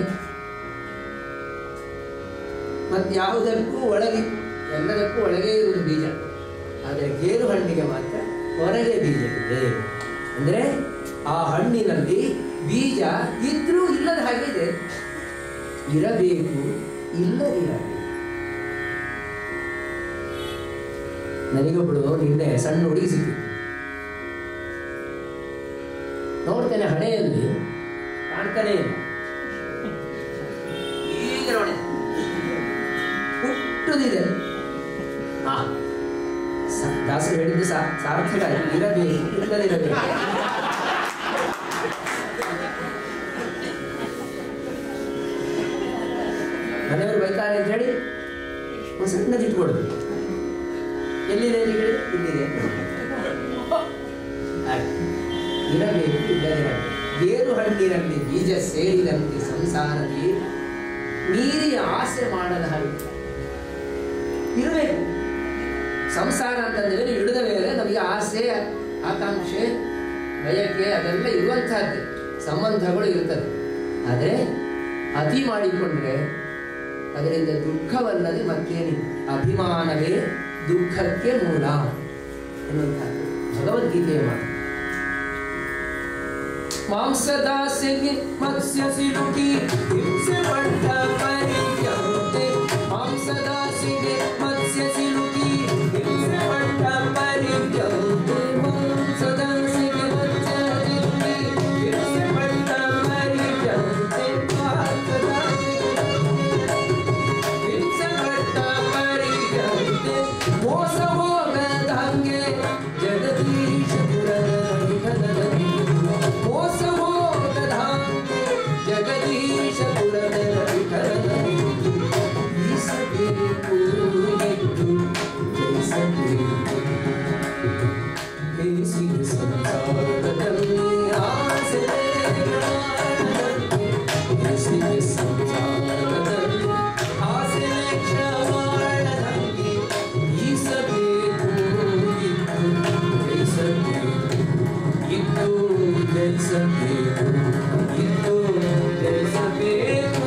ಮತ್ತೆ ಯಾವುದಕ್ಕೂ ಒಳಗೆ ಎಲ್ಲದಕ್ಕೂ ಒಳಗೆ ಇರುವುದು ಬೀಜ ಆದರೆ ಗೇರು ಹಣ್ಣಿಗೆ ಮಾತ್ರ ಹೊರಗೆ ಬೀಜ ಇದೆ ಅಂದ್ರೆ ಆ ಹಣ್ಣಿನಲ್ಲಿ ಬೀಜ ಇದ್ರೂ ಇಲ್ಲದ ಹಾಗೆ ಇದೆ ಇರಬೇಕು ಇಲ್ಲದಿರಬೇಕು ನನಗೊಬ್ಬಳು ನಿನ್ನೆ ಸಣ್ಣ ಹುಡುಗಿ ಸಿಕ್ಕಿತು ನೋಡ್ತೇನೆ ಹಣೆಯಲ್ಲಿ ಕಾಣ್ತಾನೆ ಇಲ್ಲ ಈಗ ನೋಡಿ ಹುಟ್ಟುದಿದೆ ಹಾ ಸ- ದಾಸರು ಹೇಳಿದ್ದು ಸಾ- ಸಾರ್ಥಕ ಆಯ್ತು ಇರಬೇಕು ಇಲ್ಲದಿರಬೇಕು ಮನೆಯವರು ಬೈತಾರೆ ಅಂತ ಹೇಳಿ ಒಂದು ಸಣ್ಣದು ಇಟ್ಕೊಡುದು ಎಲ್ಲಿದೆ ಅಂತ ಹೇಳಿದ್ರೆ ಇಲ್ಲಿದೆ ಹಾಗೆ. ಇರಬೇಕು ಇಲ್ಲದಿರಬೇಕು ಗೇರು ಹಣ್ಣಿನಲ್ಲಿ ಬೀಜ ಸೇರಿದಂತೆ ಸಂಸಾರದಲ್ಲಿ ಮೀರಿ ಆಸೆ ಮಾಡದ ಹಾಗೆ ಇರಬೇಕು ಸಂಸಾರ ಅಂತಂದ್ರೆ ಹಿಡಿದ ಮೇಲೆ ನಮಗೆ ಆಸೆ ಆಕಾಂಕ್ಷೆ ಬಯಕೆ ಅದೆಲ್ಲ ಇರುವಂತಹದ್ದೇ ಸಂಬಂಧಗಳು ಇರ್ತದೆ ಆದರೆ ಅತಿ ಮಾಡಿಕೊಂಡ್ರೆ ಅದರಿಂದ ದುಃಖವಲ್ಲದೆ ಮತ್ತೇನಿಲ್ಲ ಅಭಿಮಾನವೇ ದುಃಖಕ್ಕೆ ಮೂಲ ಎನ್ನುವಂಥದ್ದು ಭಗವದ್ಗೀತೆಯ ಮಾತು ಮಾಂಸದಾಸೆಗೆ ಮತ್ಸ್ಯ ಸಿಲುಕಿ ಹಿಂಸೆ ಪಟ್ಟ ಪರಿಯಂತೆ ಮಾಂಸದಾಸೆಗೆ ಮತ್ಸ್ಯ ಸಿಲುಕಿ ಹಿಂಸೆ ಪಟ್ಟ ಪರಿಯಂತೆ ಮಾಂಸದಾಸೆಗೆ ಮತ್ಸ್ಯ ಸಿಲುಕಿ ಹಿಂಸೆ ಪಟ್ಟ ಪರಿಯಂತೆ ಮಾಂಸದಾಸೆಗೆ ಹಿಂಸೆ ಪಟ್ಟ ಪರಿಯಂತೆ ಮೋಸ ಹೋಗದಂಗೆ ಜಗದೀಶ ಪುರದ ಮೋಸ ಹೋಗದಂಗೆ ಜಗದೀಶ ಪುರದ ಈಸಬೇಕು ಎದ್ದು ಜಯಿಸಬೇಕು ಬೇಸಿಗೆ ಸಂಸಾರದಲ್ಲಿ ಆಸೆ ಮಾಡದಂತೆ ಬೇಸಿಗೆ ಸಂಸಾರದಲ್ಲಿ ಆಸೆ ಲೆಕ್ಕ ಮಾಡದಂತೆ ಈಸಬೇಕು ಇದ್ದು ಜಯಿಸಬೇಕು ಇದ್ದು ಜಯಿಸಬೇಕು ಇದ್ದು ಜಯಿಸಬೇಕು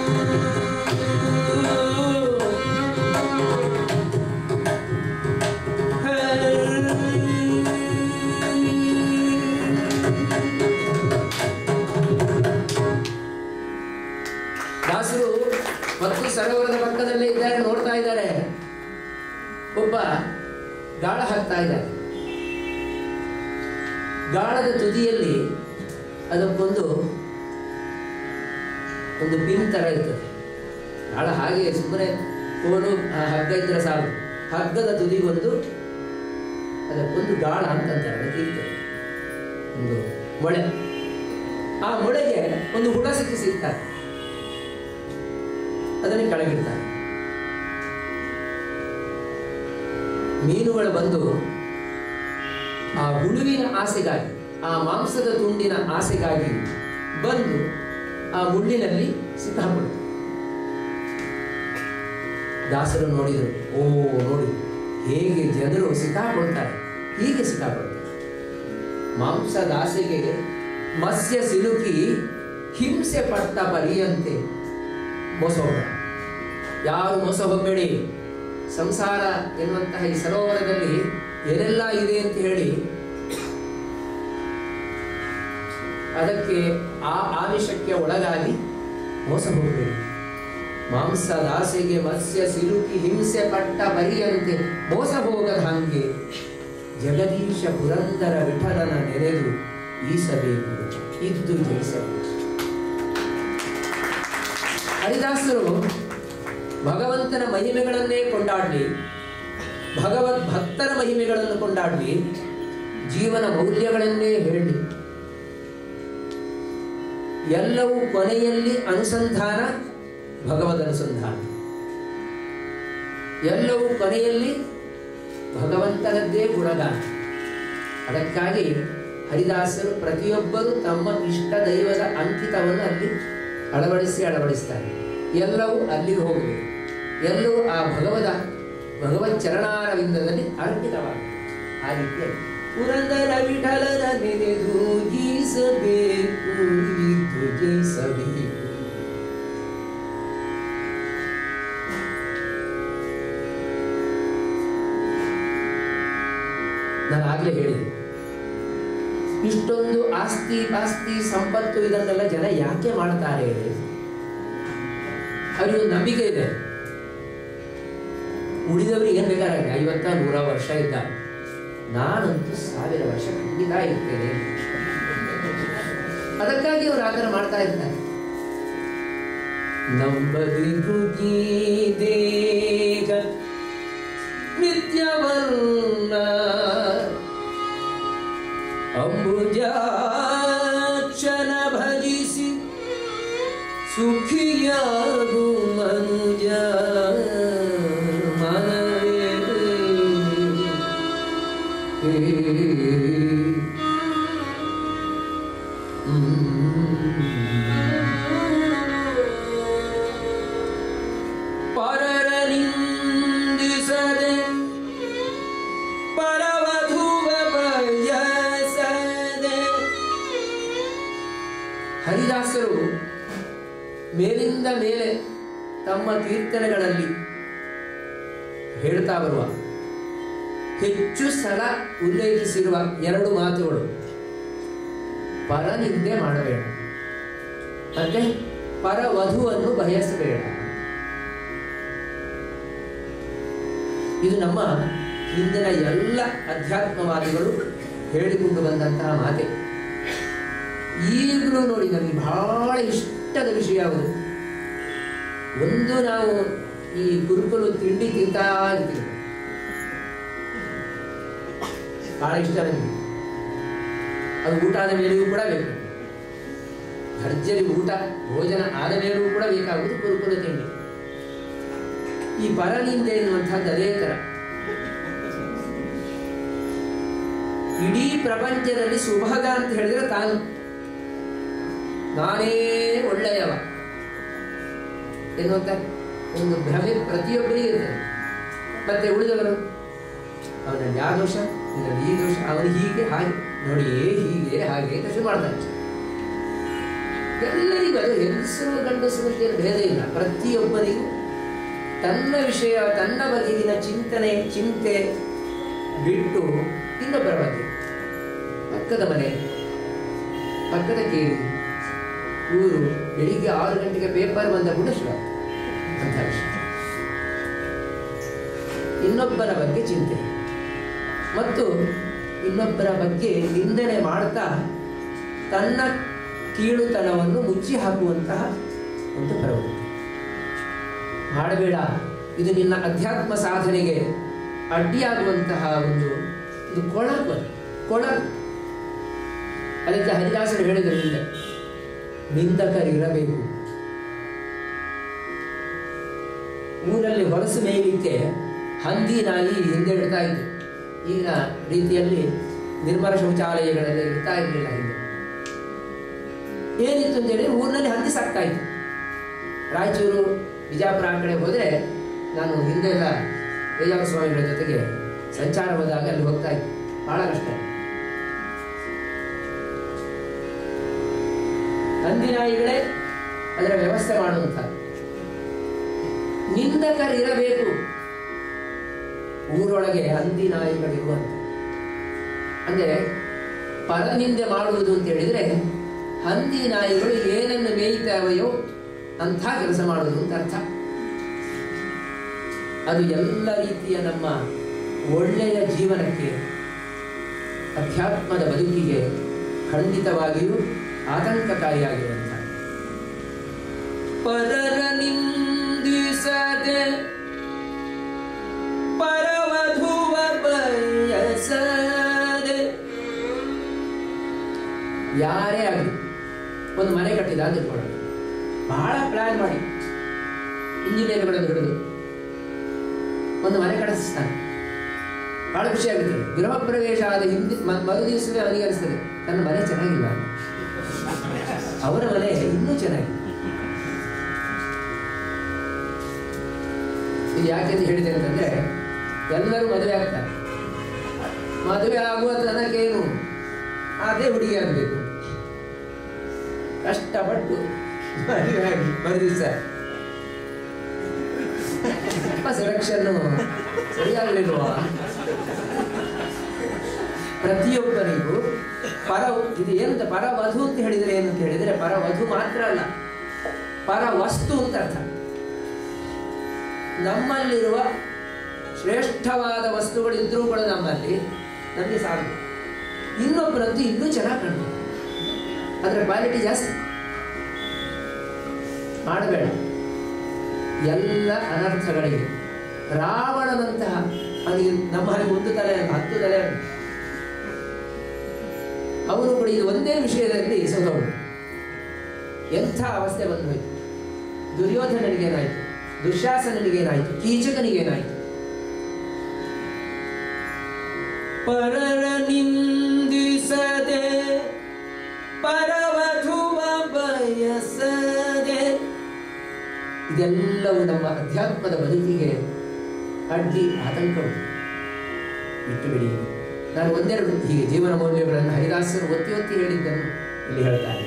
ದಾಸರು ಮತ್ತು ಸರೋವರದ ಪಕ್ಕದಲ್ಲೇ ಇದ್ದಾರೆ ನೋಡ್ತಾ ಇದ್ದಾರೆ ಒಬ್ಬ ಗಾಳ ಹಾಕ್ತಾ ಇದ್ದಾರೆ ಗಾಳದ ತುದಿಯಲ್ಲಿ ಅದಕ್ಕೊಂದು ಒಂದು ಪಿನ್ ತರ ಇರ್ತದೆ ಗಾಳ ಹಾಗೆ ಸುಮ್ಮನೆ ಕೋಲು ಆ ಹಗ್ಗ ಇದ್ರೆ ಸಾಕು ಹಗ್ಗದ ತುದಿಗೊಂದು ಅದಕ್ಕೊಂದು ಗಾಳ ಅಂತಂತಾರೆ ಅದಕ್ಕೆ ಇರ್ತದೆ ಒಂದು ಮೊಳೆ ಆ ಮೊಳೆಗೆ ಒಂದು ಹುಳ ಸಿಕ್ಕಿ ಸಿಗ್ತಾರೆ ಅದನ್ನು ಕೆಳಗಿಡ್ತಾರೆ ಮೀನುಗಳು ಬಂದು ಆ ಹುಳುವಿನ ಆಸೆಗಾಗಿ ಆ ಮಾಂಸದ ತುಂಡಿನ ಆಸೆಗಾಗಿ ಬಂದು ಆ ಮುಳ್ಳಿನಲ್ಲಿ ಸಿಕ್ಕಾಪಡ್ತು ದಾಸರು ನೋಡಿದರು ಓ ನೋಡಿ ಹೇಗೆ ಜನರು ಸಿಕ್ಕಾಕೊಳ್ತಾರೆ ಹೀಗೆ ಸಿಕ್ಕಾಕೊಳ್ತಾರೆ ಮಾಂಸದ ಆಸೆಗೆ ಮತ್ಸ್ಯ ಸಿಲುಕಿ ಹಿಂಸೆ ಪಟ್ಟ ಪರಿಯಂತೆ ಮೋಸ ಹೋಗಬೇಡ ಯಾರು ಮೋಸ ಹೋಗಬೇಡಿ ಸಂಸಾರ ಎನ್ನುವಂತಹ ಈ ಸರೋವರದಲ್ಲಿ ಏನೆಲ್ಲ ಇದೆ ಅಂತ ಹೇಳಿ ಅದಕ್ಕೆ ಆ ಆಮಿಷಕ್ಕೆ ಒಳಗಾಗಿ ಮೋಸ ಹೋಗಬೇಡಿ ಮಾಂಸದ ಆಸೆಗೆ ಮತ್ಸ್ಯ ಸಿಲುಕಿ ಹಿಂಸೆ ಪಟ್ಟ ಬರಿಯಂತೆ ಮೋಸ ಹೋಗದ ಹಂಗೆ ಜಗದೀಶ ಪುರಂದರ ವಿಠಲನ ನೆನೆದು ಈಸಬೇಕು ಇದ್ದು ಜಯಿಸಬೇಕು ಹರಿದಾಸರು ಭಗವಂತನ ಮಹಿಮೆಗಳನ್ನೇ ಕೊಂಡಾಡಲಿ ಭಗವದ್ ಭಕ್ತರ ಮಹಿಮೆಗಳನ್ನು ಕೊಂಡಾಡಲಿ ಜೀವನ ಮೌಲ್ಯಗಳನ್ನೇ ಹೇಳಲಿ ಎಲ್ಲವೂ ಕೊನೆಯಲ್ಲಿ ಅನುಸಂಧಾನ ಭಗವದ್ ಅನುಸಂಧಾನ ಎಲ್ಲವೂ ಕೊನೆಯಲ್ಲಿ ಭಗವಂತನದ್ದೇ ಗುಣಗಾನ ಅದಕ್ಕಾಗಿ ಹರಿದಾಸರು ಪ್ರತಿಯೊಬ್ಬರು ತಮ್ಮ ಇಷ್ಟ ದೈವದ ಅಂಕಿತವನ್ನು ಅಲ್ಲಿ ಅಳವಡಿಸಿ ಅಳವಡಿಸ್ತಾರೆ ಎಲ್ಲವೂ ಅಲ್ಲಿಗೆ ಹೋಗಬೇಕು ಎಲ್ಲವೂ ಆ ಭಗವದ ಭಗವತ್ ಚರಣಾರವಿಂದದಲ್ಲಿ ಅರ್ಪಿತವಾಗಿದೆ ಆ ರೀತಿಯಲ್ಲಿ ಪುರಂದರ ವಿಠಲನ ನೆನೆದು ಗೀಸಬೇಕು ಇದು ಜಯಿಸಬೇಕು ನಾನು ಆಗ್ಲೇ ಹೇಳಿದೆ ಇಷ್ಟೊಂದು ಆಸ್ತಿ ಪಾಸ್ತಿ ಸಂಪತ್ತು ಇದನ್ನೆಲ್ಲ ಜನ ಯಾಕೆ ಮಾಡ್ತಾರೆ ಅವರಿಗೆ ನಂಬಿಕೆ ಇದೆ ಉಳಿದವರು ಏನ್ ಬೇಕಾದ್ರೆ ಐವತ್ತ ನೂರ ವರ್ಷ ಇದ್ದ ನಾನಂತೂ ಸಾವಿರ ವರ್ಷ ಖಂಡಿತ ಇರ್ತೇನೆ ಅದಕ್ಕಾಗಿ ಅವರು ಆ ಥರ ಮಾಡ್ತಾ ಇರ್ತಾರೆ ನಂಬದಿರು ದೇಗ ನಿತ್ಯವನ್ನ ಅಂಬುಜಾಕ್ಷನ ಭಜಿಸಿ ಸುಖಿಯಾಗು ಮನುಜ ಮನವೇ ಪರರ ನಿಂದಿಸದೆ ಪರವಧುವ ಬಯಸದೆ ಹರಿದಾಸರು ಮೇಲಿಂದ ಮೇಲೆ ತಮ್ಮ ಕೀರ್ತನೆಗಳಲ್ಲಿ ಹೇಳ್ತಾ ಬರುವ ಹೆಚ್ಚು ಸಲ ಉಲ್ಲೇಖಿಸಿರುವ ಎರಡು ಮಾತುಗಳು ಪರನಿಂದೆ ಮಾಡಬೇಡ ಮತ್ತೆ ಪರವಧುವನ್ನು ಬಯಸಬೇಡ ಇದು ನಮ್ಮ ಹಿಂದಿನ ಎಲ್ಲ ಅಧ್ಯಾತ್ಮವಾದಿಗಳು ಹೇಳಿಕೊಂಡು ಬಂದಂತಹ ಮಾತೆ ಈಗಲೂ ನೋಡಿ ನನಗೆ ಬಹಳ ಇಷ್ಟದ ವಿಷಯ ಯಾವುದು ಒಂದು ನಾವು ಈ ಗುರುಕುಲು ತಿಂಡಿ ತಿಂತಾ ಇರ್ತೀವಿ ಬಹಳ ಇಷ್ಟ ನನಗೆ ಅದು ಊಟ ಆದ ಮೇಲೆಯೂ ಕೂಡ ಬೇಕು ಭರ್ಜರಿ ಊಟ ಭೋಜನ ಆದ ಮೇಲೂ ಕೂಡ ಬೇಕಾಗುವುದು ಗುರುಕುಲ ತಿಂಡಿ ಈ ಪರನಿಂದೆ ಎನ್ನುವಂಥದ್ದು ಅದೇ ಥರ ಇಡೀ ಪ್ರಪಂಚದಲ್ಲಿ ಸುಭಗ ಅಂತ ಹೇಳಿದ್ರೆ ತಾನು ನಾನೇ ಒಳ್ಳೆಯವ ಎನ್ನುವಂತ ಒಂದು ಭ್ರಮೆ ಪ್ರತಿಯೊಬ್ಬರಿಗೂ ಇರ್ತದೆ ಮತ್ತೆ ಉಳಿದವರು ಅವನಲ್ಲಿ ಯಾವ ದೋಷ ಇದರಲ್ಲಿ ಈ ದೋಷ ಅವನು ಹೀಗೆ ಹಾಗೆ ನೋಡಿ ಹೀಗೆ ಹಾಗೆ ಅಂತ ಶುರು ಮಾಡ್ತಾನೆ ಎಲ್ಲರಿಗೂ ಅದು ಹೆಂಗಸರು ಗಂಡಸರು ಅಂತ ಏನು ಭೇದ ಇಲ್ಲ ಪ್ರತಿಯೊಬ್ಬರಿಗೂ ತನ್ನ ವಿಷಯ ತನ್ನ ಬಗೆಗಿನ ಚಿಂತನೆ ಚಿಂತೆ ಬಿಟ್ಟು ಇನ್ನೊಬ್ಬರ ಬಗ್ಗೆ ಪಕ್ಕದ ಮನೆ ಪಕ್ಕದ ಕೇಳಿ ಊರು ಬೆಳಿಗ್ಗೆ ಆರು ಗಂಟೆಗೆ ಪೇಪರ್ ಬಂದ ಕೂಡ ಶುರು ಅಂತ ವಿಷಯ ಇನ್ನೊಬ್ಬರ ಬಗ್ಗೆ ಚಿಂತೆ ಮತ್ತು ಇನ್ನೊಬ್ಬರ ಬಗ್ಗೆ ನಿಂದನೆ ಮಾಡ್ತಾ ತನ್ನ ಕೀಳುತನವನ್ನು ಮುಚ್ಚಿ ಹಾಕುವಂತಹ ಒಂದು ಪ್ರವೃತ್ತಿ ಮಾಡಬೇಡ ಇದು ನಿನ್ನ ಅಧ್ಯಾತ್ಮ ಸಾಧನೆಗೆ ಅಡ್ಡಿಯಾಗುವಂತಹ ಒಂದು ಇದು ಕೊಳಕು ಅದು. ಕೊಳಕು ಅದಕ್ಕೆ ಹರಿದಾಸರು ಹೇಳಿದರು ಹಿಂದೆ ನಿಂದಕರಿರಬೇಕು ಊರಲ್ಲಿ ಹೊಲಸು ಮೇಯಲಿಕ್ಕೆ ಹಂದಿ ನಾಯಿ ಹಿಂದೆ ಇಡ್ತಾ ಇತ್ತು ಈಗಿನ ರೀತಿಯಲ್ಲಿ ನಿರ್ಮಲ ಶೌಚಾಲಯಗಳೆಲ್ಲ ಇರ್ತಾ ಇರಲಿಲ್ಲ ಹಿಂದೆ ಏನಿತ್ತು ಅಂತೇಳಿ ಊರಿನಲ್ಲಿ ಹಂದಿ ಸಾಕ್ತಾ ಇತ್ತು ರಾಯಚೂರು ಬಿಜಾಪುರ ಆ ಕಡೆ ಹೋದರೆ ನಾನು ಹಿಂದೆಲ್ಲ ಬೇಜಾಪುರ ಸ್ವಾಮಿಗಳ ಜೊತೆಗೆ ಸಂಚಾರ ಹೋದಾಗ ಅಲ್ಲಿ ಹೋಗ್ತಾ ಇತ್ತು ಬಹಳ ಕಷ್ಟ ಹಂದಿ ನಾಯಿಗಳೇ ಅದರ ವ್ಯವಸ್ಥೆ ಮಾಡುವಂಥದ್ದು ನಿಂದಕರಿರಬೇಕು ಊರೊಳಗೆ ಹಂದಿ ನಾಯಿಗಳಿರುವಂತ ಅಂದರೆ ಪರನಿಂದೆ ಮಾಡುವುದು ಅಂತ ಹೇಳಿದ್ರೆ ಹಂದಿ ನಾಯಿಗಳು ಏನನ್ನು ಮೇಯ್ತಾವೆಯೋ ಅಂಥ ಕೆಲಸ ಮಾಡುವುದು ಅಂತ ಅರ್ಥ ಅದು ಎಲ್ಲ ರೀತಿಯ ನಮ್ಮ ಒಳ್ಳೆಯ ಜೀವನಕ್ಕೆ ಅಧ್ಯಾತ್ಮದ ಬದುಕಿಗೆ ಖಂಡಿತವಾಗಿಯೂ ಆತಂಕಕಾರಿಯಾಗಿರುವಂಥ ಪರರ ನಿಂದಿಸದೆ ಪರವಧುವ ಬಯಸದೆ ಯಾರೇ ಆಗಲಿ ಒಂದು ಮನೆ ಕಟ್ಟಿದ ಅಂತ ಇಟ್ಕೊಳ್ಳೋಣ ಬಹಳ ಪ್ಲಾನ್ ಮಾಡಿ ಇಂಜಿನಿಯರ್ಗಳನ್ನು ಹಿಡಿದು ಒಂದು ಮನೆ ಕಟ್ಟಿಸ್ತಾನೆ ಬಹಳ ಖುಷಿ ಆಗುತ್ತೆ ಗೃಹ ಪ್ರವೇಶ ಆದ ಹಿಂದೆ ಮ- ಮರು ದಿವಸವೇ ಅವನಿಗೆ ಅನಿಸ್ತದೆ ನನ್ನ ಮನೆ ಚೆನ್ನಾಗಿಲ್ಲ ಅವರ ಮನೆ ಇನ್ನೂ ಚೆನ್ನಾಗಿದೆ ಇದು ಯಾಕೆ ಅಂತ ಹೇಳಿದೆ ಅಂತಂದ್ರೆ ಎಲ್ಲರೂ ಮದುವೆ ಆಗ್ತಾರೆ ಮದುವೆ ಆಗುವ ತನಕೇನು ಅದೇ ಹುಡುಗಿ ಆಗಬೇಕು ಕಷ್ಟಪಟ್ಟು ಮದುವೆ ಆಗಿ ಮರುದಿವಸ ಸೆಲೆಕ್ಷನ್ ಸರಿಯಾಗಲಿಲ್ವಾ ಪ್ರತಿಯೊಬ್ಬರಿಗೂ ಪರ ಇದು ಏನಂತ ಪರವಧು ಅಂತ ಹೇಳಿದ್ರೆ ಏನು ಅಂತ ಹೇಳಿದ್ರೆ ಪರವಧು ಮಾತ್ರ ಅಲ್ಲ ಪರ ವಸ್ತು ಅಂತ ಅರ್ಥ ನಮ್ಮಲ್ಲಿರುವ ಶ್ರೇಷ್ಠವಾದ ವಸ್ತುಗಳು ಇದ್ರೂ ಕೂಡ ನಮ್ಮಲ್ಲಿ ನಮಗೆ ಸಾಕು ಇನ್ನೊಬ್ಬರಂತೂ ಇನ್ನೂ ಚೆನ್ನಾಗಿ ಕಾಣ್ತದೆ ಅದರ ಕ್ವಾಲಿಟಿ ಜಾಸ್ತಿ ಮಾಡಬೇಡ ಎಲ್ಲ ಅನರ್ಥಗಳಿಗೆ ರಾವಣನಂತಹ ಅವನಿಗೆ ನಮ್ಮಲ್ಲಿ ಒಂದು ತಲೆ ಹತ್ತು ತಲೆ ಉಂಟು. ಅವನು ಕೂಡ ಇದು ಒಂದೇ ವಿಷಯದಲ್ಲಿ ಸೋತವನು ಎಂಥ ಅವಸ್ಥೆ ಬಂದು ಹೋಯ್ತು ದುರ್ಯೋಧನನಿಗೇನಾಯ್ತು ದುಶ್ಯಾಸನನಿಗೇನಾಯ್ತು ಕೀಚಕನಿಗೇನಾಯ್ತು ಪರರ ನಿಂದಿಸದೆ ಪರವಧುವ ಬಯಸದೆ ಇದೆಲ್ಲವೂ ನಮ್ಮ ಅಧ್ಯಾತ್ಮದ ಬದುಕಿಗೆ ಅಡ್ಡಿ ಆತಂಕ ಉಂಟು ಬಿಟ್ಟು ಬಿಡಿ ನಾನು ಒಂದೆರಡು ಹೀಗೆ ಜೀವನ ಮೌಲ್ಯಗಳನ್ನು ಹರಿದಾಸರು ಒತ್ತಿ ಒತ್ತಿ ಹೇಳಿದ್ದನ್ನು ಇಲ್ಲಿ ಹೇಳ್ತಾರೆ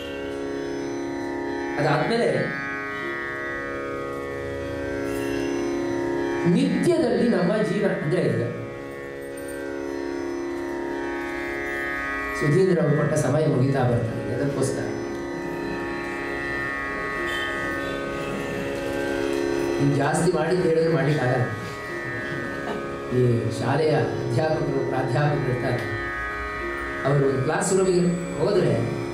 ಅದಾದ್ಮೇಲೆ ನಿತ್ಯದಲ್ಲಿ ನಮ್ಮ ಜೀವನ ಅಂದ್ರೆ ಈಗ ಸುಧೀಂದ್ರ ಅವರು ಕೊಟ್ಟ ಸಮಯ ಮುಗಿತಾ ಬರ್ತಾರೆ ಅದಕ್ಕೋಸ್ಕರ ಇನ್ನು ಜಾಸ್ತಿ ಮಾಡಿದ್ದು ಹೇಳಿದ್ರೆ ಮಾಡ್ಲಿಕ್ಕಾಗಲ್ಲ ಈ ಶಾಲೆಯ ಅಧ್ಯಾಪಕರು ಪ್ರಾಧ್ಯಾಪಕರು ಇರ್ತಾರೆ ಅವರು ಒಂದು ಕ್ಲಾಸ್ ರೂಮಿಗೆ ಹೋದರೆ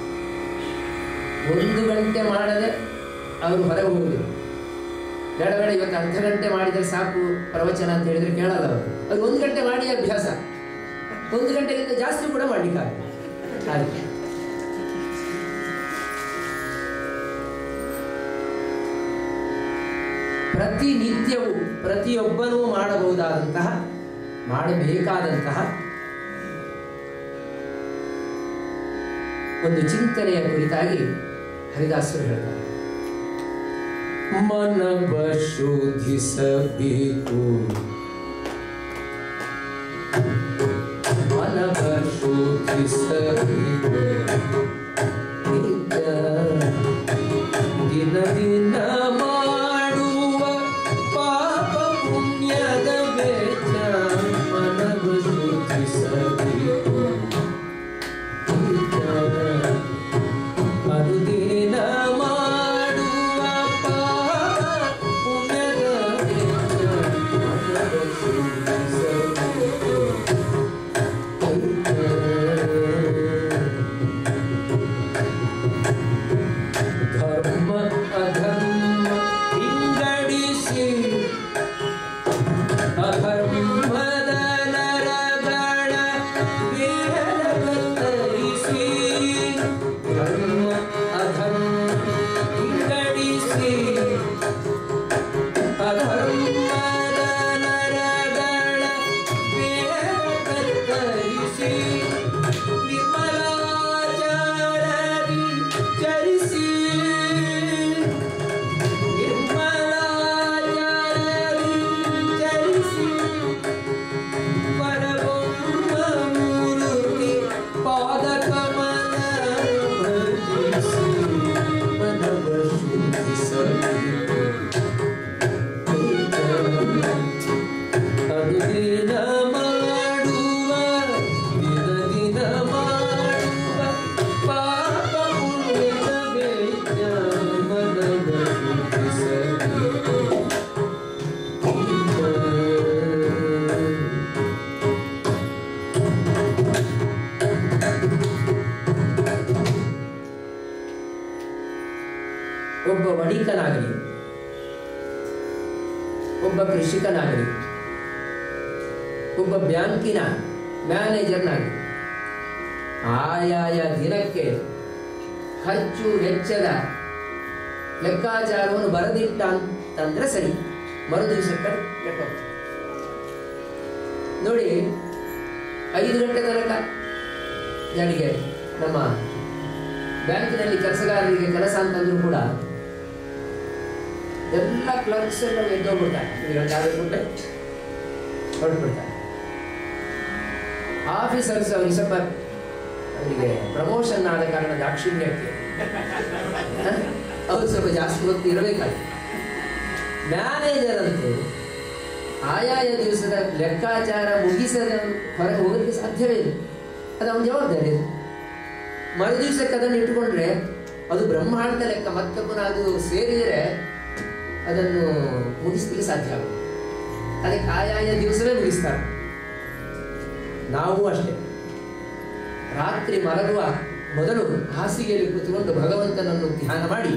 ಒಂದು ಗಂಟೆ ಮಾಡದೆ ಅವರು ಹೊರಗೆ ಹೋಗುದಿಲ್ಲ ಬೇಡ ಬೇಡ ಇವತ್ತು ಅರ್ಧ ಗಂಟೆ ಮಾಡಿದರೆ ಸಾಕು ಪ್ರವಚನ ಅಂತ ಹೇಳಿದ್ರೆ ಕೇಳಲ್ಲ ಅವರು ಅವ್ರು ಒಂದು ಗಂಟೆ ಮಾಡಿ ಅಭ್ಯಾಸ ಒಂದು ಗಂಟೆಗಿಂತ ಜಾಸ್ತಿ ಕೂಡ ಮಾಡ್ಲಿಕ್ಕಾಗಲ್ಲ ಹಾಗೆ ಪ್ರತಿನಿತ್ಯವೂ ಪ್ರತಿಯೊಬ್ಬನೂ ಮಾಡಬಹುದಾದಂತಹ ಮಾಡಬೇಕಾದಂತಹ ಒಂದು ಚಿಂತನೆಯ ಕುರಿತಾಗಿ ಹರಿದಾಸರು ಹೇಳ್ತಾರೆ ಮನವ ಶೋಧಿಸಬೇಕು ಮನವ ಶೋಧಿಸಬೇಕು ನಿತ್ಯ ದಿನ ದಿನ ಮಾಡುವ ಪಾಪ ಪುಣ್ಯದ ವೆಚ್ಚ ಮನವ ಶೋಧಿಸಬೇಕು ಅನುದಿನ ಮಾಡುವ ಪಾಪ ಪುಣ್ಯದ ವೆಚ್ಚ ಮನವ ಶೋಧಿಸಬೇಕು ಧರ್ಮ ಅಧರ್ಮ ವಿಂಗಡಿಸಿ ಅಧರ್ಮದ ನರಗಳ ಬೇಡ ಕತ್ತರಿಸಿ ಧರ್ಮ ಅಧರ್ಮ ವಿಂಗಡಿಸಿ ಅಧರ್ಮದ ನರಗಳ ಬೇಡ ಕತ್ತರಿಸಿ ನಿರ್ಮಲಾಚಾರದಿ ಚರಿಸಿ ನಿರ್ಮಲಾಚಾರದಿ ಚರಿಸಿ ಪರಬ್ರಹ್ಮ ಮೂರ್ತಿ ಪಾದ ಕಮಲ ಭಜಿಸಿ ಮನವ ಶುದ್ಧಿಸಬೇಕು ಅನುದಿನ ಮಾಡುವ ದಿನ ದಿನ ಮಾಡುವ ಪಾಪ ಪುಣ್ಯದ ವೆಚ್ಚ ಮನವ ಶುದ್ಧಿಸಬೇಕು ಒಬ್ಬ ವಣಿಕನಾಗಲಿ ಒಬ್ಬ ಕೃಷಿಕನಾಗಲಿ ಒಬ್ಬ ಬ್ಯಾಂಕಿನ ಮ್ಯಾನೇಜರ್ನಾಗಲಿ ಆಯಾಯ ದಿನಕ್ಕೆ ಖರ್ಚು ವೆಚ್ಚದ ಲೆಕ್ಕಾಚಾರವನ್ನು ಬರೆದಿಟ್ಟ ಅಂತಂದ್ರೆ ಸರಿ ಮರು ದಿವಸಕ್ಕೆ ಕೆಟ್ಟೋಗ್ತದೆ ನೋಡಿ ಐದು ಗಂಟೆ ತನಕ ಯಾರಿಗೆ ನಮ್ಮ ಬ್ಯಾಂಕಿನಲ್ಲಿ ಕೆಲಸಗಾರರಿಗೆ ಕೆಲಸ ಅಂತಂದ್ರೂ ಕೂಡ ಎಲ್ಲ ಕ್ಲರ್ಕ್ಸ್ ಎಲ್ಲ ಎದ್ದೋಗ್ಬಿಡ್ತಾರೆ ಐದು ಗಂಟೆ ಆದ್ರೆ ಬಿಟ್ಟೆ ಹೊರಟ್ಬಿಡ್ತಾರೆ ಆಫೀಸರ್ಸ್ ಅವರಿಗೆ ಸ್ವಲ್ಪ ಅವರಿಗೆ ಪ್ರಮೋಷನ್ ಆದ ಕಾರಣ ದಾಕ್ಷಿಣ್ಯಕ್ಕೆ ಹ? ಅವರು ಸ್ವಲ್ಪ ಜಾಸ್ತಿ ಹೊತ್ತು ಇರಬೇಕಾಗಿ ಮ್ಯಾನೇಜರ್ ಅಂತೂ ಆಯಾಯ ದಿವಸದ ಲೆಕ್ಕಾಚಾರ ಮುಗಿಸದ ಹೊರಗೆ ಹೋಗೋದಕ್ಕೆ ಸಾಧ್ಯವೇ ಇಲ್ಲ ಅದು ಅವನ ಜವಾಬ್ದಾರಿ ಅದು ಮರು ದಿವಸಕ್ಕೆ ಅದನ್ನು ಇಟ್ಟುಕೊಂಡ್ರೆ ಅದು ಬ್ರಹ್ಮಾಂಡ ಲೆಕ್ಕ ಮತ್ತೆ ಪುನಃ ಅದು ಸೇರಿದರೆ ಅದನ್ನು ಮುಗಿಸ್ಲಿಕ್ಕೆ ಸಾಧ್ಯ ಆಗುತ್ತೆ ಅದಕ್ಕೆ ಆಯಾಯ ದಿವಸವೇ ಮುಗಿಸ್ತಾರೆ ನಾವು ಅಷ್ಟೇ ರಾತ್ರಿ ಮಲಗುವ ಮೊದಲು ಹಾಸಿಗೆಯಲ್ಲಿ ಕೂತ್ಕೊಂಡು ಭಗವಂತನನ್ನು ಧ್ಯಾನ ಮಾಡಿ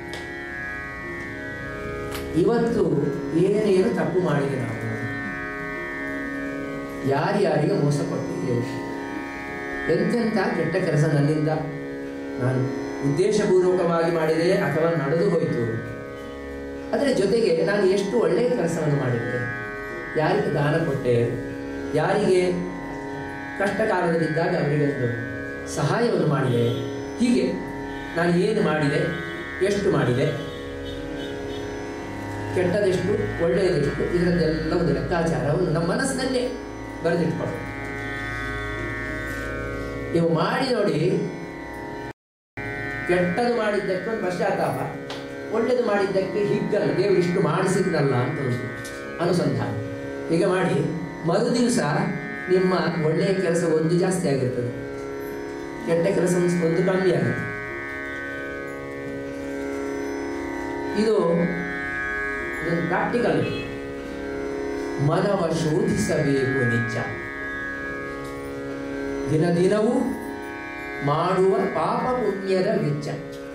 ಇವತ್ತು ಏನೇನು ತಪ್ಪು ಮಾಡಿದೆ ನಾವು ಯಾರ್ಯಾರಿಗೆ ಮೋಸ ಕೊಟ್ಟಿದ್ದೇವೆ ಎಂತೆಂಥ ಕೆಟ್ಟ ಕೆಲಸ ನನ್ನಿಂದ ನಾನು ಉದ್ದೇಶಪೂರ್ವಕವಾಗಿ ಮಾಡಿದೆ ಅಥವಾ ನಡೆದು ಹೋಯಿತು ಅದರ ಜೊತೆಗೆ ನಾನು ಎಷ್ಟು ಒಳ್ಳೆಯ ಕೆಲಸವನ್ನು ಮಾಡಿದ್ದೆ ಯಾರಿಗೆ ದಾನ ಕೊಟ್ಟೆ ಯಾರಿಗೆ ಕಷ್ಟ ಕಾಲದಲ್ಲಿದ್ದಾಗ ಅವರಿಗೊಂದು ಸಹಾಯವನ್ನು ಮಾಡಿದೆ ಹೀಗೆ ನಾನು ಏನು ಮಾಡಿದೆ ಎಷ್ಟು ಮಾಡಿದೆ ಕೆಟ್ಟದೆಷ್ಟು ಒಳ್ಳೆಯದೆಷ್ಟು ಇದರದ್ದೆಲ್ಲ ಒಂದು ಲೆಕ್ಕಾಚಾರವನ್ನು ನಮ್ಮ ಮನಸ್ಸಿನಲ್ಲೇ ಬರೆದಿಟ್ಕೊಳ್ಳಿ ನೀವು ಮಾಡಿ ನೋಡಿ ಕೆಟ್ಟದು ಮಾಡಿದ್ದಕ್ಕೆ ಒಂದು ಪಶ್ಚಾತ್ತಾಪ ಒಳ್ಳೆಯದು ಮಾಡಿದ್ದಕ್ಕೆ ಹಿಗ್ಗಲ್ಲ ದೇವರು ಇಷ್ಟು ಮಾಡಿಸಿದ್ನಲ್ಲ ಅಂತ ಒಂದು ಅನುಸಂಧಾನ ಈಗ ಮಾಡಿ ಮರು ದಿವಸ ನಿಮ್ಮ ಒಳ್ಳೆಯ ಕೆಲಸ ಒಂದು ಜಾಸ್ತಿ ಆಗಿರ್ತದೆ ಕೆಟ್ಟ ಕೆಲಸ ಒಂದು ಕಮ್ಮಿ ಆಗುತ್ತೆ ಇದು ಇದೊಂದು ಪ್ರಾಕ್ಟಿಕಲ್ ಮನವ ಶೋಧಿಸಬೇಕು ನಿಜ ದಿನ ದಿನವೂ ಮಾಡುವ ಪಾಪ ಪುಣ್ಯದ ವೆಚ್ಚ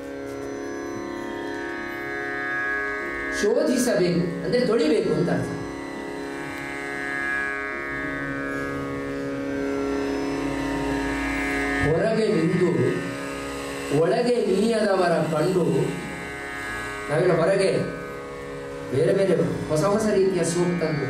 ಶೋಧಿಸಬೇಕು ಅಂದ್ರೆ ತೊಳಿಬೇಕು ಅಂತ ಅರ್ಥ ಹೊರಗೆ ನಿಂತು ಒಳಗೆ ನೀಯದವರ ಕಂಡು ನಾವೆಲ್ಲ ಹೊರಗೆ ಬೇರೆ ಬೇರೆ ಹೊಸ ಹೊಸ ರೀತಿಯ ಸೂಪ್ ತಂದು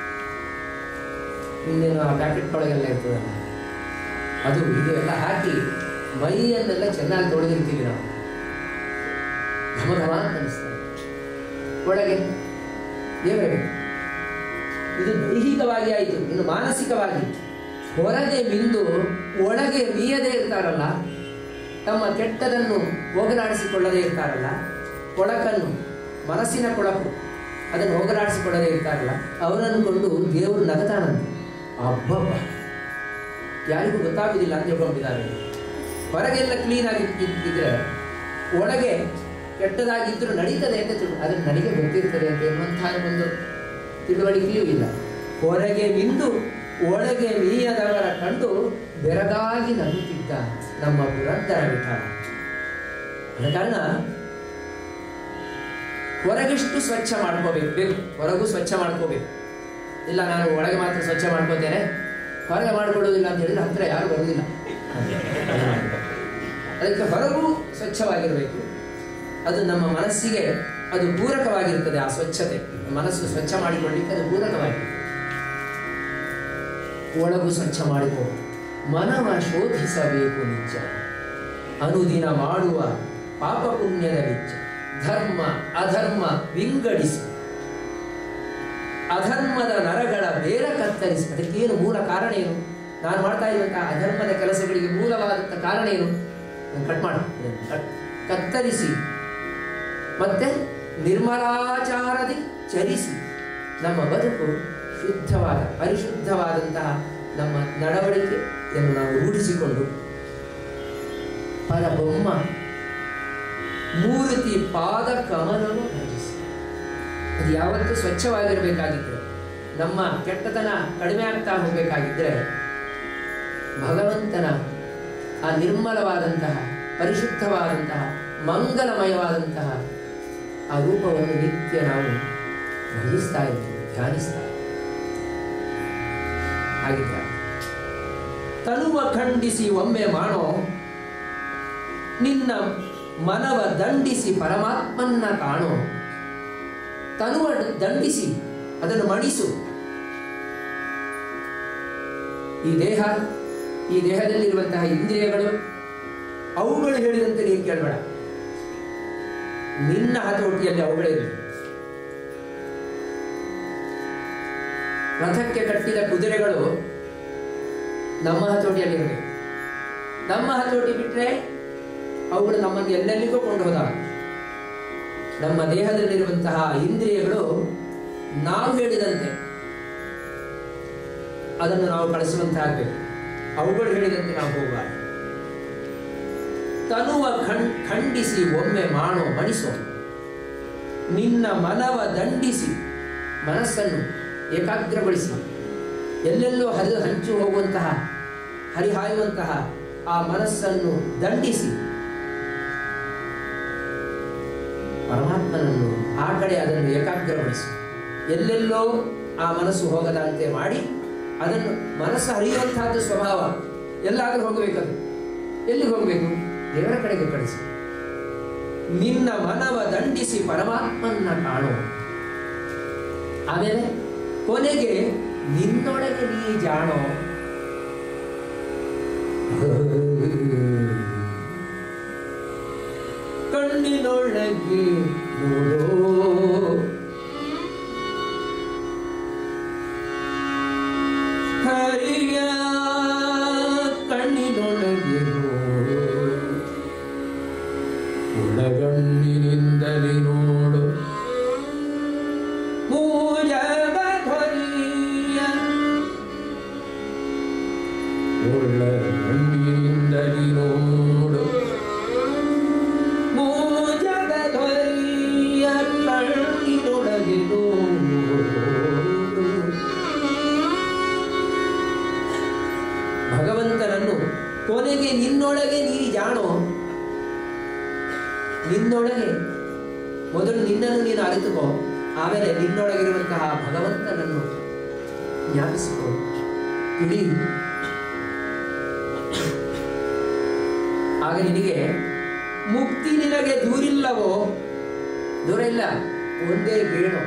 ಇನ್ನೇನು ಆ ಪ್ಯಾಕೆಟ್ಗಳೊಳಗೆಲ್ಲ ಇರ್ತದಲ್ಲ ಅದು ಇದು ಎಲ್ಲ ಹಾಕಿ ಮೈಯನ್ನೆಲ್ಲ ಚೆನ್ನಾಗಿ ತೊಳೆದಿರ್ತೀವಿ ನಾವು ಘಮ ಘಮ ಅಂತ ಅನಿಸ್ತದೆ ಒಳಗೆ ದೇವರೇ ಇದು ದೈಹಿಕವಾಗಿ ಆಯಿತು ಇನ್ನು ಮಾನಸಿಕವಾಗಿ ಹೊರಗೆ ಮಿಂದು ಒಳಗೆ ಮೀಯದೇ ಇರ್ತಾರಲ್ಲ ತಮ್ಮ ಕೆಟ್ಟದನ್ನು ಹೋಗಲಾಡಿಸಿಕೊಳ್ಳದೇ ಇರ್ತಾರಲ್ಲ ಕೊಳಕನ್ನು ಮನಸ್ಸಿನ ಕೊಳಕು ಅದನ್ನು ಹೋಗಲಾಡಿಸಿಕೊಳ್ಳದೇ ಇರ್ತಾರಲ್ಲ ಅವರನ್ನು ಕೊಂಡು ದೇವರು ನಗತಾನಂತೆ ಅಬ್ಬಬ್ಬ ಯಾರಿಗೂ ಗೊತ್ತಾಗುವುದಿಲ್ಲ ಅಂತ ತಿಳ್ಕೊಂಡಿದ್ದಾರೆ ಹೊರಗೆಲ್ಲ ಕ್ಲೀನ್ ಆಗಿ ಇದ್ದಿದ್ರೆ ಒಳಗೆ ಕೆಟ್ಟದಾಗಿದ್ದರೂ ನಡೀತದೆ ಅಂತ ತಿಳು ಅದನ್ನು ನನಗೆ ಗೊತ್ತಿರ್ತದೆ ಅಂತ ಎನ್ನುವಂತಹ ಒಂದು ತಿಳುವಳಿಕೆಯೂ ಇಲ್ಲ ಹೊರಗೆ ಮಿಂದು ಒಳಗೆ ಮೀಯದವರ ಕಂಡು ಬೆರಗಾಗಿ ನಗುತ್ತಿದ್ದ ನಮ್ಮ ಪುರಂದರ ವಿಠಲ ಆದ ಕಾರಣ ಹೊರಗೆಷ್ಟು ಸ್ವಚ್ಛ ಮಾಡ್ಕೋಬೇಕು ಬೇಕು ಹೊರಗೂ ಸ್ವಚ್ಛ ಮಾಡ್ಕೋಬೇಕು ಇಲ್ಲ ನಾನು ಒಳಗೆ ಮಾತ್ರ ಸ್ವಚ್ಛ ಮಾಡ್ಕೋತೇನೆ ಹೊರಗೆ ಮಾಡ್ಕೊಳ್ಳೋದಿಲ್ಲ ಅಂತ ಹೇಳಿದ್ರೆ ಹತ್ರ ಯಾರು ಬರುವುದಿಲ್ಲ ಅದಕ್ಕೆ ಹೊರಗೂ ಸ್ವಚ್ಛವಾಗಿರಬೇಕು ಅದು ನಮ್ಮ ಮನಸ್ಸಿಗೆ ಅದು ಪೂರಕವಾಗಿರ್ತದೆ ಆ ಸ್ವಚ್ಛತೆ ಮನಸ್ಸು ಸ್ವಚ್ಛ ಮಾಡಿಕೊಳ್ಳಿಕ್ಕೆ ಅದು ಪೂರಕವಾಗಿರ್ತದೆ ಒಳಗು ಸ್ವಚ್ಛ ಮಾಡಿಕೊ ಮನವ ಶೋಧಿಸಬೇಕು ನಿಜ ಅನುದಿನ ಮಾಡುವ ಪಾಪ ಪುಣ್ಯದ ವೆಚ್ಚ ಧರ್ಮ ಅಧರ್ಮ ವಿಂಗಡಿಸಿ ಅಧರ್ಮದ ನರಗಳ ಬೇರ ಕತ್ತರಿಸಿ ಅದಕ್ಕೇನು ಮೂಲ ಕಾರಣ ಏನು ನಾನು ಮಾಡ್ತಾ ಇರುವಂತಹ ಅಧರ್ಮದ ಕೆಲಸಗಳಿಗೆ ಮೂಲವಾದಂಥ ಕಾರಣ ಏನು ಇದನ್ನು ಕಟ್ ಮಾಡಿ ಇದನ್ನು ಕಟ್ ಕತ್ತರಿಸಿ ಮತ್ತೆ ನಿರ್ಮಲಾಚಾರದಿ ಚರಿಸಿ ನಮ್ಮ ಬದುಕು ಶುದ್ಧವಾದ ಪರಿಶುದ್ಧವಾದಂತಹ ನಮ್ಮ ನಡವಳಿಕೆಯನ್ನು ನಾವು ರೂಢಿಸಿಕೊಂಡು ಪರಬೊಮ್ಮ ಮೂರ್ತಿ ಪಾದ ಕಮಲವನ್ನು ಭಜಿಸಿ ಅದು ಯಾವತ್ತೂ ಸ್ವಚ್ಛವಾಗಿರಬೇಕಾಗಿದ್ದರೆ ನಮ್ಮ ಕೆಟ್ಟತನ ಕಡಿಮೆ ಆಗ್ತಾ ಹೋಗಬೇಕಾಗಿದ್ದರೆ ಭಗವಂತನ ಆ ನಿರ್ಮಲವಾದಂತಹ ಪರಿಶುದ್ಧವಾದಂತಹ ಮಂಗಲಮಯವಾದಂತಹ ಆ ರೂಪವನ್ನು ನಿತ್ಯ ನಾವು ಭಜಿಸ್ತಾ ಇರ್ತೀವಿ ಧ್ಯಾನಿಸ್ತಾ ಇರ್ತೀವಿ. ಹಾಗಿದ್ರೆ ತನುವ ಖಂಡಿಸಿ ಒಮ್ಮೆ ಮಾಡೋ ನಿನ್ನ ಮನವ ದಂಡಿಸಿ ಪರಮಾತ್ಮನ್ನ ಕಾಣೋ ತನುವ ದಂಡಿಸಿ ಅದನ್ನು ಮಣಿಸು ಈ ದೇಹ ಈ ದೇಹದಲ್ಲಿರುವಂತಹ ಇಂದ್ರಿಯಗಳು ಅವುಗಳು ಹೇಳಿದಂತೆ ನೀನು ಕೇಳಬೇಡ ನಿನ್ನ ಹತೋಟಿಯಲ್ಲಿ ಅವುಗಳೇ ಇರಲಿ ರಥಕ್ಕೆ ಕಟ್ಟಿದ ಕುದುರೆಗಳು ನಮ್ಮ ಹತೋಟಿಯಲ್ಲಿರಬೇಕು ನಮ್ಮ ಹತೋಟಿ ಬಿಟ್ಟರೆ ಅವುಗಳು ನಮ್ಮನ್ನು ಎಲ್ಲೆಲ್ಲಿಗೂ ಕೊಂಡು ಹೋದಾಗ ನಮ್ಮ ದೇಹದಲ್ಲಿರುವಂತಹ ಇಂದ್ರಿಯಗಳು ನಾವು ಹೇಳಿದಂತೆ ಅದನ್ನು ನಾವು ಕಳಿಸುವಂತಾಗಬೇಕು ಅವುಗಳು ಹೇಳಿದಂತೆ ನಾವು ಹೋಗಬಾರದು ತನುವ ಖಂಡ್ ಖಂಡಿಸಿ ಒಮ್ಮೆ ಮಾಡೋ ಮಣಿಸೋ ನಿನ್ನ ಮನವ ದಂಡಿಸಿ ಮನಸ್ಸನ್ನು ಏಕಾಗ್ರಗೊಳಿಸಿ ಎಲ್ಲೆಲ್ಲೋ ಹರಿದು ಹಂಚು ಹೋಗುವಂತಹ ಹರಿಹಾಯುವಂತಹ ಆ ಮನಸ್ಸನ್ನು ದಂಡಿಸಿ ಪರಮಾತ್ಮನನ್ನು ಆ ಕಡೆ ಅದನ್ನು ಏಕಾಗ್ರಗೊಳಿಸಿ ಎಲ್ಲೆಲ್ಲೋ ಆ ಮನಸ್ಸು ಹೋಗದಂತೆ ಮಾಡಿ ಅದನ್ನು ಮನಸ್ಸು ಹರಿಯುವಂತಹದ್ದು ಸ್ವಭಾವ ಎಲ್ಲಾದರೂ ಹೋಗಬೇಕದು ಎಲ್ಲಿ ಹೋಗಬೇಕು ದೇವರ ಕಡೆಗೆ ಕಳಿಸಿ ನಿನ್ನ ಮನವ ದಂಡಿಸಿ ಪರಮಾತ್ಮನ್ನ ಕಾಣು ಆಮೇಲೆ ಕೊನೆಗೆ ನಿನ್ನೊಳಗೆ ನೀ ಜಾಣೋ ಕಣ್ಣಿನೊಳಗೆ ನೋಡೋ ಹರಿಯ ಕಣ್ಣಿನೊಳಗೆ ನೋಡು ಒಳಗಣ್ಣಿನಿಂದಲೇ ನೋಡು ಮೂಜದ ಧ್ವನಿಯ ಒಳಗಣ್ಣಿನಿಂದಲೇ ನೋಡು ಮೂಜದ ಧ್ವನಿಯ ಕಣ್ಣಿನೊಳಗೆ ನೋಡು ಭಗವಂತನನ್ನು ಕೊನೆಗೆ ನಿನ್ನೊಳಗೆ ನೀ ಜಾಣೋ ನಿನ್ನೊಳಗೆ ಮೊದಲು ನಿನ್ನನ್ನು ನೀನು ಅರಿತುಕೋ ಆಮೇಲೆ ನಿನ್ನೊಳಗಿರುವಂತಹ ಭಗವಂತನನ್ನು ಜ್ಞಾಪಿಸಿಕೋ ಇಡೀ ಆಗ ನಿನಗೆ ಮುಕ್ತಿ ನಿನಗೆ ದೂರಿಲ್ಲವೋ ದೂರ ಇಲ್ಲ ಒಂದೇ ಬೇಣು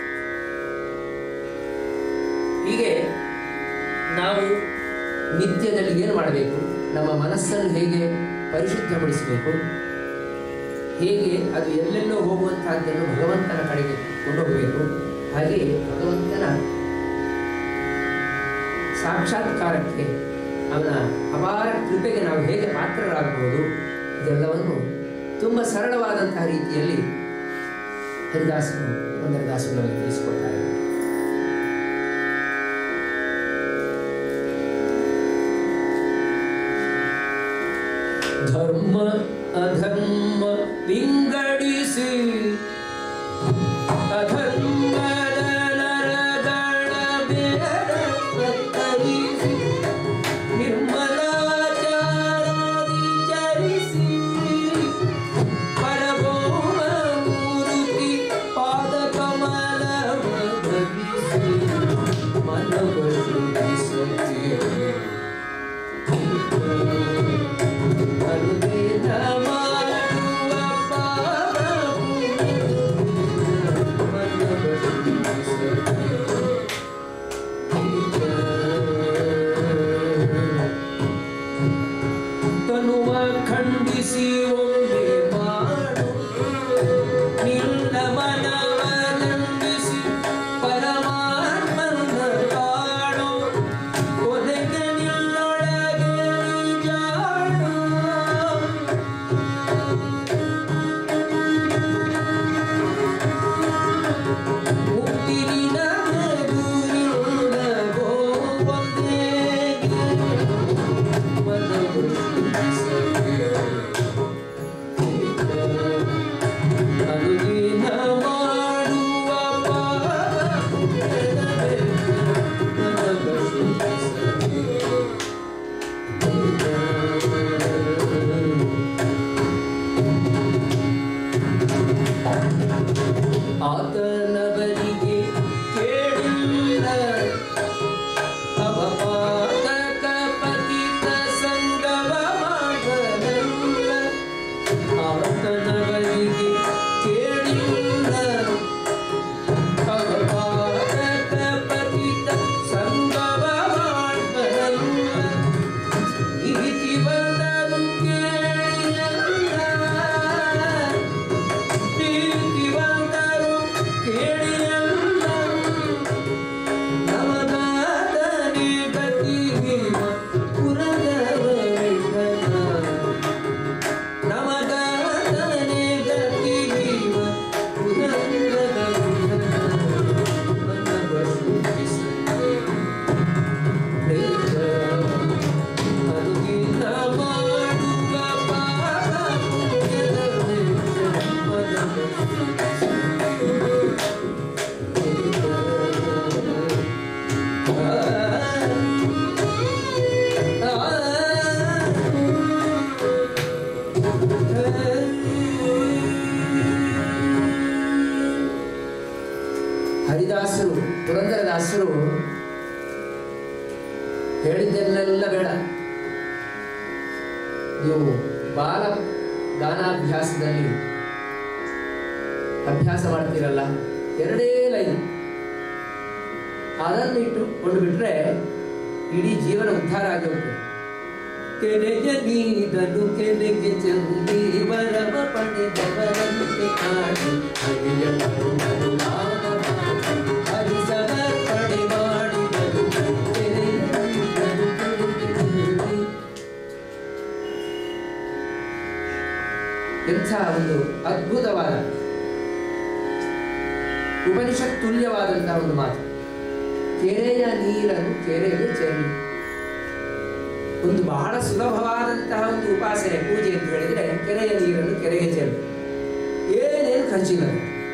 ಹೀಗೆ ನಾವು ನಿತ್ಯದಲ್ಲಿ ಏನು ಮಾಡಬೇಕು ನಮ್ಮ ಮನಸ್ಸನ್ನು ಹೇಗೆ ಪರಿಶುದ್ಧಗೊಳಿಸಬೇಕು ಹೇಗೆ ಅದು ಎಲ್ಲೆಲ್ಲೋ ಹೋಗುವಂತಹದ್ದನ್ನು ಭಗವಂತನ ಕಡೆಗೆ ಕೊಂಡೋಗಬೇಕು ಹಾಗೆ ಭಗವಂತನ ಸಾಕ್ಷಾತ್ಕಾರಕ್ಕೆ ಅವನ ಅಪಾರ ಕೃಪೆಗೆ ನಾವು ಹೇಗೆ ಪಾತ್ರರಾಗಬಹುದು ಇದೆಲ್ಲವನ್ನು ತುಂಬ ಸರಳವಾದಂತಹ ರೀತಿಯಲ್ಲಿ ಹರಿದಾಸನು ಒಂದರ ದಾಸಗಳಲ್ಲಿ ತಿಳಿಸಿಕೊಡ್ತಾ ಇದ್ದಾರೆ ಧರ್ಮ ಅಧರ್ಮ ವಿಂಗಡಿಸಿ ಅಧರ್ಮದ ನರಗಳ ಬೇಡ ಕತ್ತರಿಸಿ ನಿರ್ಮಲಾಚಾರಾದಿ ಚರಿಸಿ ಪರಭೌಮ ಮೂರುತಿ ಪಾದ ಕಮಲ ಭವಿಸಿ ಮನವನ್ನು ಅನುದಿನ ಮಾಡುವ ತನುವ ಖಂಡಿಸಿ ಒಮ್ಮೆ ಮಾಡು ನಿನ್ನ ಮನವ ದಂಡಿಸಿ ಪರಮಾತ್ಮನ ಕಾಣು ಕೊನೆಗೆ ನಿನ್ನೊಳಗೆ ಜಾಣು ಮುಕ್ತಿ ನಿನಗೆ ದೂರಿಲ್ಲವೋ ಒಂದೇ ಅನುದಿನ ಮಾಡುವ ಆತನವರಿಗೆ ಕೇಳಿಲ್ಲ ಅವಪಾತಕ ಪತಿತ ಸಂಗಮ ಮಾಡಲಿಲ್ಲ ಆತನವರಿಗೆ ಕೇಳಿಲ್ಲ ಅವಪಾತಕ ಪತಿತ ಸಂಗಮ ಮಾಡಲಿಲ್ಲ ನೀತಿ ಬಂದರು ಕೇಳಿಲ್ಲ ನೀತಿ ಬಂದರು ಕೇಳಿಲ್ಲ ಪುರಂದರದಾಸರು ಹೇಳಿದ್ದೆಲ್ಲ ಬೇಡ ನೀವು ಬಾಲ ಗಾನಾಭ್ಯಾಸದಲ್ಲಿ ಅಭ್ಯಾಸ ಮಾಡ್ತೀರಲ್ಲ ಎರಡೇ ಲೈನ್ ಅದನ್ನು ಇಟ್ಟುಕೊಂಡು ಬಿಟ್ರೆ ಇಡೀ ಜೀವನ ಉದ್ಧಾರ ಆಗಿ ಹೋಗ್ತದೆ ಕೆರೆಯ ನೀಡಲು ಕೆರೆಗೆ ಚೆಲ್ಲಿ ವರವ ಪಡೆದವರಂತೆ ಕಾಡಿ ಹರಿಯಲು ಮರುಳಾಗಬಾರದು. ಹರಿಸಮರ್ಪಣೆ ಮಾಡಿದರು ಕೆರೆಯ ನೀಡಲು ಕೆರೆಗೆ ಚೆಲ್ಲಿ. ಎಂಥ ಒಂದು ಅದ್ಭುತವಾದ ಉಪನಿಷತ್ ತುಲ್ಯವಾದಂತಹ ಒಂದು ಮಾತು ಕೆರೆಯ ನೀರನ್ನು ಕೆರೆಗೆ ಚೆಲ್ಲಿ ಒಂದು ಬಹಳ ಸುಲಭವಾದಂತಹ ಒಂದು ಉಪಾಸನೆ ಪೂಜೆ ಅಂತ ಹೇಳಿದ್ರೆ ಕೆರೆಯ ನೀರನ್ನು ಕೆರೆಗೆ ಚೆಲ್ಲಿ ಏನೇನು ಖರ್ಚಿಲ್ಲ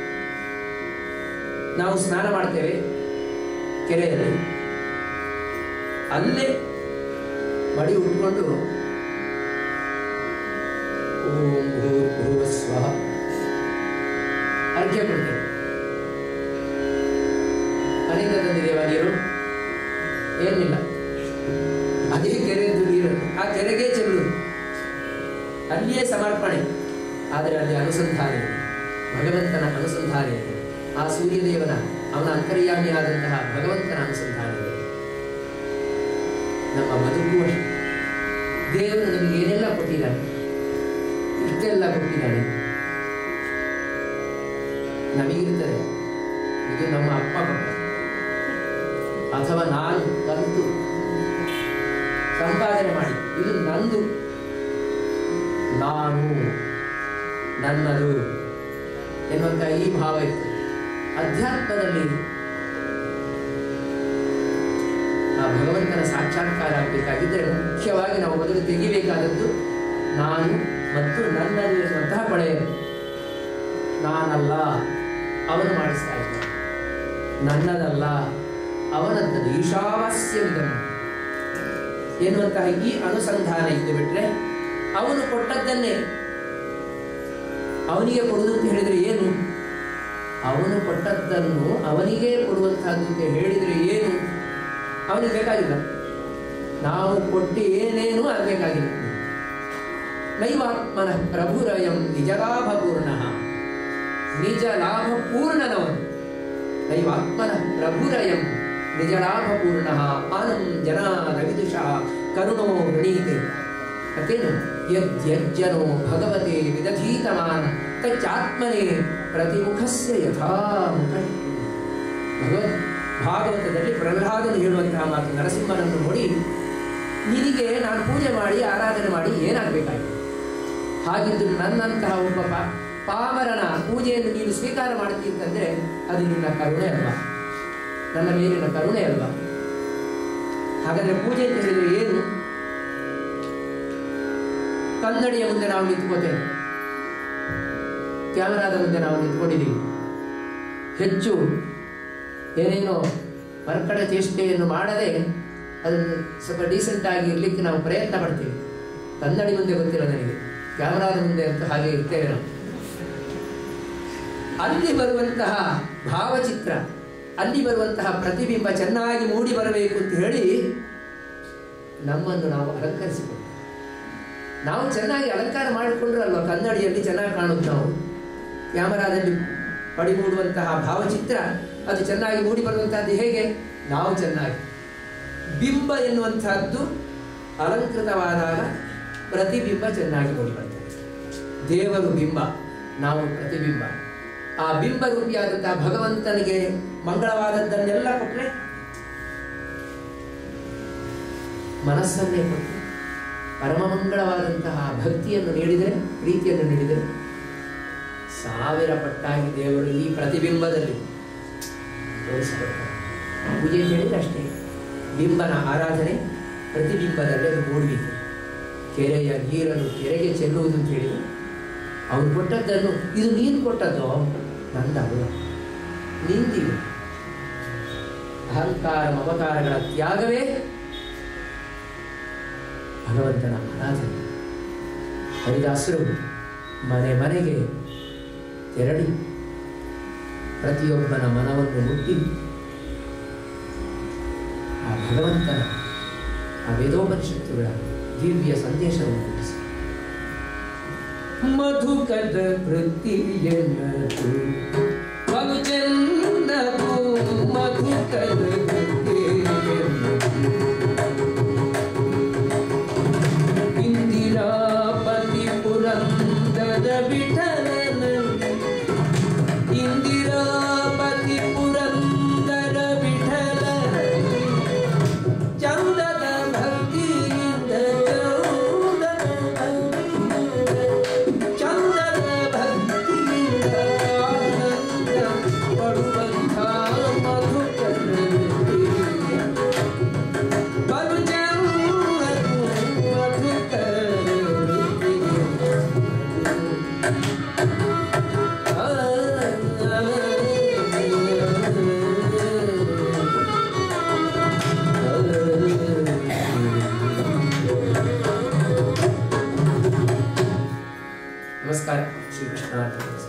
ನಾವು ಸ್ನಾನ ಮಾಡ್ತೇವೆ ಕೆರೆಯಲ್ಲಿ ಅಲ್ಲೇ ಮಡಿ ಉಟ್ಕೊಂಡು ಓಂ ಭೂರ್ಭುವ ಸ್ವಃ ಅರ್ಘ್ಯ ಕೊಡ್ತೇವೆ ಮನೆಯಿಂದ ತಂದಿದ್ದೇವಾ ನೀರು ಏನಿಲ್ಲ ಅದೇ ಕೆರೆಯದ್ದು ನೀರು ಆ ಕೆರೆಗೆ ಚೆಲ್ಲುವುದು ಅಲ್ಲಿಯೇ ಸಮರ್ಪಣೆ ಆದರೆ ಅಲ್ಲಿ ಅನುಸಂಧಾನ ಇದೆ ಭಗವಂತನ ಅನುಸಂಧಾನ ಇದೆ ಆ ಸೂರ್ಯದೇವನ ಅವನ ಅಂತರ್ಯಾಮಿಯಾದಂತಹ ಭಗವಂತನ ಅನುಸಂಧಾನ ಇದೆ ನಮ್ಮ ಬದುಕು ಅಷ್ಟೆ. ದೇವರು ನಮಗೆ ಏನೆಲ್ಲ ಕೊಟ್ಟಿದ್ದಾನೆ ಇಷ್ಟೆಲ್ಲ ಕೊಟ್ಟಿದ್ದಾನೆ ನಮಗಿರ್ತದೆ ಇದು ನಮ್ಮ ಅಪ್ಪ ಕೊಟ್ಟ ಅಥವಾ ನಾನು ಕಲಿತು ಸಂಪಾದನೆ ಮಾಡಿ ಇದು ನಂದು ನಾನು ನನ್ನದು ಎನ್ನುವಂಥ ಈ ಭಾವ ಇತ್ತು ಅಧ್ಯಾತ್ಮದಲ್ಲಿ ಆ ಭಗವಂತನ ಸಾಕ್ಷಾತ್ಕಾರ ಆಗಬೇಕಾಗಿದ್ದರೆ ಮುಖ್ಯವಾಗಿ ನಾವು ಮೊದಲು ತೆಗಿಬೇಕಾದದ್ದು ನಾನು ಮತ್ತು ನನ್ನದು ಎನ್ನುವಂತಹ ಪಳೆಯರು ನಾನಲ್ಲ ಅವನು ಮಾಡಿಸ್ತಾ ಇದ್ದ ನನ್ನದಲ್ಲ ಅವನದ್ದದು ಈಶಾವಾಸ್ಯವಿದನು ಎನ್ನುವಂತಹ ಈ ಅನುಸಂಧಾನ ಇದ್ದು ಬಿಟ್ರೆ ಅವನು ಕೊಟ್ಟದ್ದನ್ನೇ ಅವನಿಗೆ ಕೊಡುವುದು ಅಂತ ಹೇಳಿದರೆ ಏನು ಅವನು ಕೊಟ್ಟದ್ದನ್ನು ಅವನಿಗೆ ಕೊಡುವಂತಹದ್ದು ಅಂತ ಹೇಳಿದರೆ ಏನು ಅವನಿಗೆ ಬೇಕಾಗಿಲ್ಲ ನಾವು ಕೊಟ್ಟು ಏನೇನೂ ಆಗಬೇಕಾಗಿಲ್ಲ ನೈವಾತ್ಮನ ಪ್ರಭುರಯಂ ನಿಜ ಲಾಭಪೂರ್ಣ ನಿಜ ಲಾಭಪೂರ್ಣನವನು ನೈವಾತ್ಮನ ಪ್ರಭುರಯಂ ನಿಜ ಲಾಭಪೂರ್ಣ ಆನಂ ಜನ ರವಿದುಷಃ ಕರುಣೋ ವೃಣೀತೆ ಮತ್ತೇನು ಯದ್ಯಜ್ಜನೋ ಭಗವತೆ ವಿದಧೀತಮಾನ ತಚ್ಚಾತ್ಮನೇ ಪ್ರತಿಮುಖಸ್ಯ ಯಥಾಮುಖ ಭಗವತ್ ಭಾಗವತದಲ್ಲಿ ಪ್ರಹ್ಲಾದನು ಹೇಳುವಂತಹ ಮಾತು ನರಸಿಂಹನನ್ನು ನೋಡಿ ನಿನಗೆ ನಾನು ಪೂಜೆ ಮಾಡಿ ಆರಾಧನೆ ಮಾಡಿ ಏನಾಗಬೇಕಾಗಿದೆ ಹಾಗಿದ್ದು ನನ್ನಂತಹ ಒಬ್ಬ ಪಾ ಪಾಮರನ ಪೂಜೆಯನ್ನು ನೀನು ಸ್ವೀಕಾರ ಮಾಡ್ತೀನಿ ಅಂತಂದ್ರೆ ಅದು ನಿನ್ನ ಕರುಣೆ ಅಲ್ವಾ ನನ್ನ ಮೇಲಿನ ಕರುಣೆ ಅಲ್ವಾ ಹಾಗಾದ್ರೆ ಪೂಜೆ ಅಂತ ಹೇಳಿದ್ರೆ ಏನು ಕನ್ನಡಿಯ ಮುಂದೆ ನಾವು ನಿಂತ್ಕೋತೇವೆ ಕ್ಯಾಮರಾದ ಮುಂದೆ ನಾವು ನಿಂತ್ಕೊಂಡಿದ್ದೀವಿ ಹೆಚ್ಚು ಏನೇನೋ ಮರ್ಕಡ ಚೇಷ್ಟೆಯನ್ನು ಮಾಡದೆ ಅದನ್ನು ಸ್ವಲ್ಪ ಡೀಸೆಂಟ್ ಆಗಿ ಇರ್ಲಿಕ್ಕೆ ನಾವು ಪ್ರಯತ್ನ ಪಡ್ತೀವಿ ಕನ್ನಡಿ ಮುಂದೆ ಗೊತ್ತಿಲ್ಲ ನನಗೆ ಕ್ಯಾಮರಾದ ಮುಂದೆ ಅಂತ ಹಾಗೆ ಇರ್ತೇವೆ ನಾವು ಅಲ್ಲಿ ಬರುವಂತಹ ಭಾವಚಿತ್ರ ಅಲ್ಲಿ ಬರುವಂತಹ ಪ್ರತಿಬಿಂಬ ಚೆನ್ನಾಗಿ ಮೂಡಿ ಬರಬೇಕು ಅಂತ ಹೇಳಿ ನಮ್ಮನ್ನು ನಾವು ಅಲಂಕರಿಸಿಕೊಂಡು ನಾವು ಚೆನ್ನಾಗಿ ಅಲಂಕಾರ ಮಾಡಿಕೊಂಡ್ರೆ ಅಲ್ವಾ ಕನ್ನಡಿಯಲ್ಲಿ ಚೆನ್ನಾಗಿ ಕಾಣುತ್ತೆ ನಾವು ಕ್ಯಾಮರಾದಲ್ಲಿ ಪಡಿ ಮೂಡುವಂತಹ ಭಾವಚಿತ್ರ ಅದು ಚೆನ್ನಾಗಿ ಮೂಡಿ ಬರುವಂತಹದ್ದು ಹೇಗೆ ನಾವು ಚೆನ್ನಾಗಿ ಬಿಂಬ ಎನ್ನುವಂತಹದ್ದು ಅಲಂಕೃತವಾದಾಗ ಪ್ರತಿಬಿಂಬ ಚೆನ್ನಾಗಿ ಮೂಡಿ ಬರ್ತದೆ ದೇವರು ಬಿಂಬ ನಾವು ಪ್ರತಿಬಿಂಬ ಆ ಬಿಂಬ ರೂಪಿಯಾದಂತಹ ಭಗವಂತನಿಗೆ ಮಂಗಳವಾದದ್ದನ್ನೆಲ್ಲ ಕೊಟ್ಟರೆ ಮನಸ್ಸನ್ನೇ ಕೊಟ್ಟು ಪರಮಮಂಗಳವಾದಂತಹ ಭಕ್ತಿಯನ್ನು ನೀಡಿದರೆ ಪ್ರೀತಿಯನ್ನು ನೀಡಿದರೆ ಸಾವಿರ ಪಟ್ಟಾಗಿ ದೇವರು ಈ ಪ್ರತಿಬಿಂಬದಲ್ಲಿ ತೋರಿಸಿಕೊಡ್ತಾರೆ ಪೂಜೆ ಅಂತ ಹೇಳಿದ್ರೆ ಅಷ್ಟೇ ಬಿಂಬನ ಆರಾಧನೆ ಪ್ರತಿಬಿಂಬದಲ್ಲಿ ಅದು ಮೂಡಬೇಕು ಕೆರೆಯ ನೀರನ್ನು ಕೆರೆಗೆ ಚೆಲ್ಲುವುದು ಅಂತ ಹೇಳಿದ್ರೆ ಅವನು ಕೊಟ್ಟದ್ದನ್ನು ಇದು ನೀನು ಕೊಟ್ಟದ್ದು ನಂದಲ್ಲ ನಿಂದಿವೆ ಅಹಂಕಾರ ಮಮಕಾರಗಳ ತ್ಯಾಗವೇ ಭಗವಂತನ ಆರಾಧನೆ ಹರಿದಾಸರು ಮನೆ ಮನೆಗೆ ತೆರಳಿ ಪ್ರತಿಯೊಬ್ಬನ ಮನವನ್ನು ಮುಟ್ಟಿ ಆ ಭಗವಂತನ ಆ ವೇದೋಪನಿಷತ್ತುಗಳ ದಿವ್ಯ ಸಂದೇಶವನ್ನು ತಿಳಿಸಿ ಮಧುಕದ ವೃತ್ತಿಯನ್ನದು ಮಗು ಚೆನ್ನದು ಮಧುಕದ ವೃತ್ತಿಯನ್ನದು ಇಂದಿರಾಪತಿ ಪುರಂದರ ವಿಠಲನ ಇಂದಿರಾಪತಿ ಪುರಂದರ ವಿಠಲ ಚಂದದ ಭಕ್ತಿಯಿಂದ ಚಂದದ ಭಕ್ತಿಯಿಂದ ಆನಂದ ಪಡುವಂಥ ಮಧುಕರ ಬಲು ಜನ್ಮಕ್ಕೂ ಮಧುಕರ ನಮಸ್ಕಾರ ಶ್ರೀ ಕೃಷ್ಣ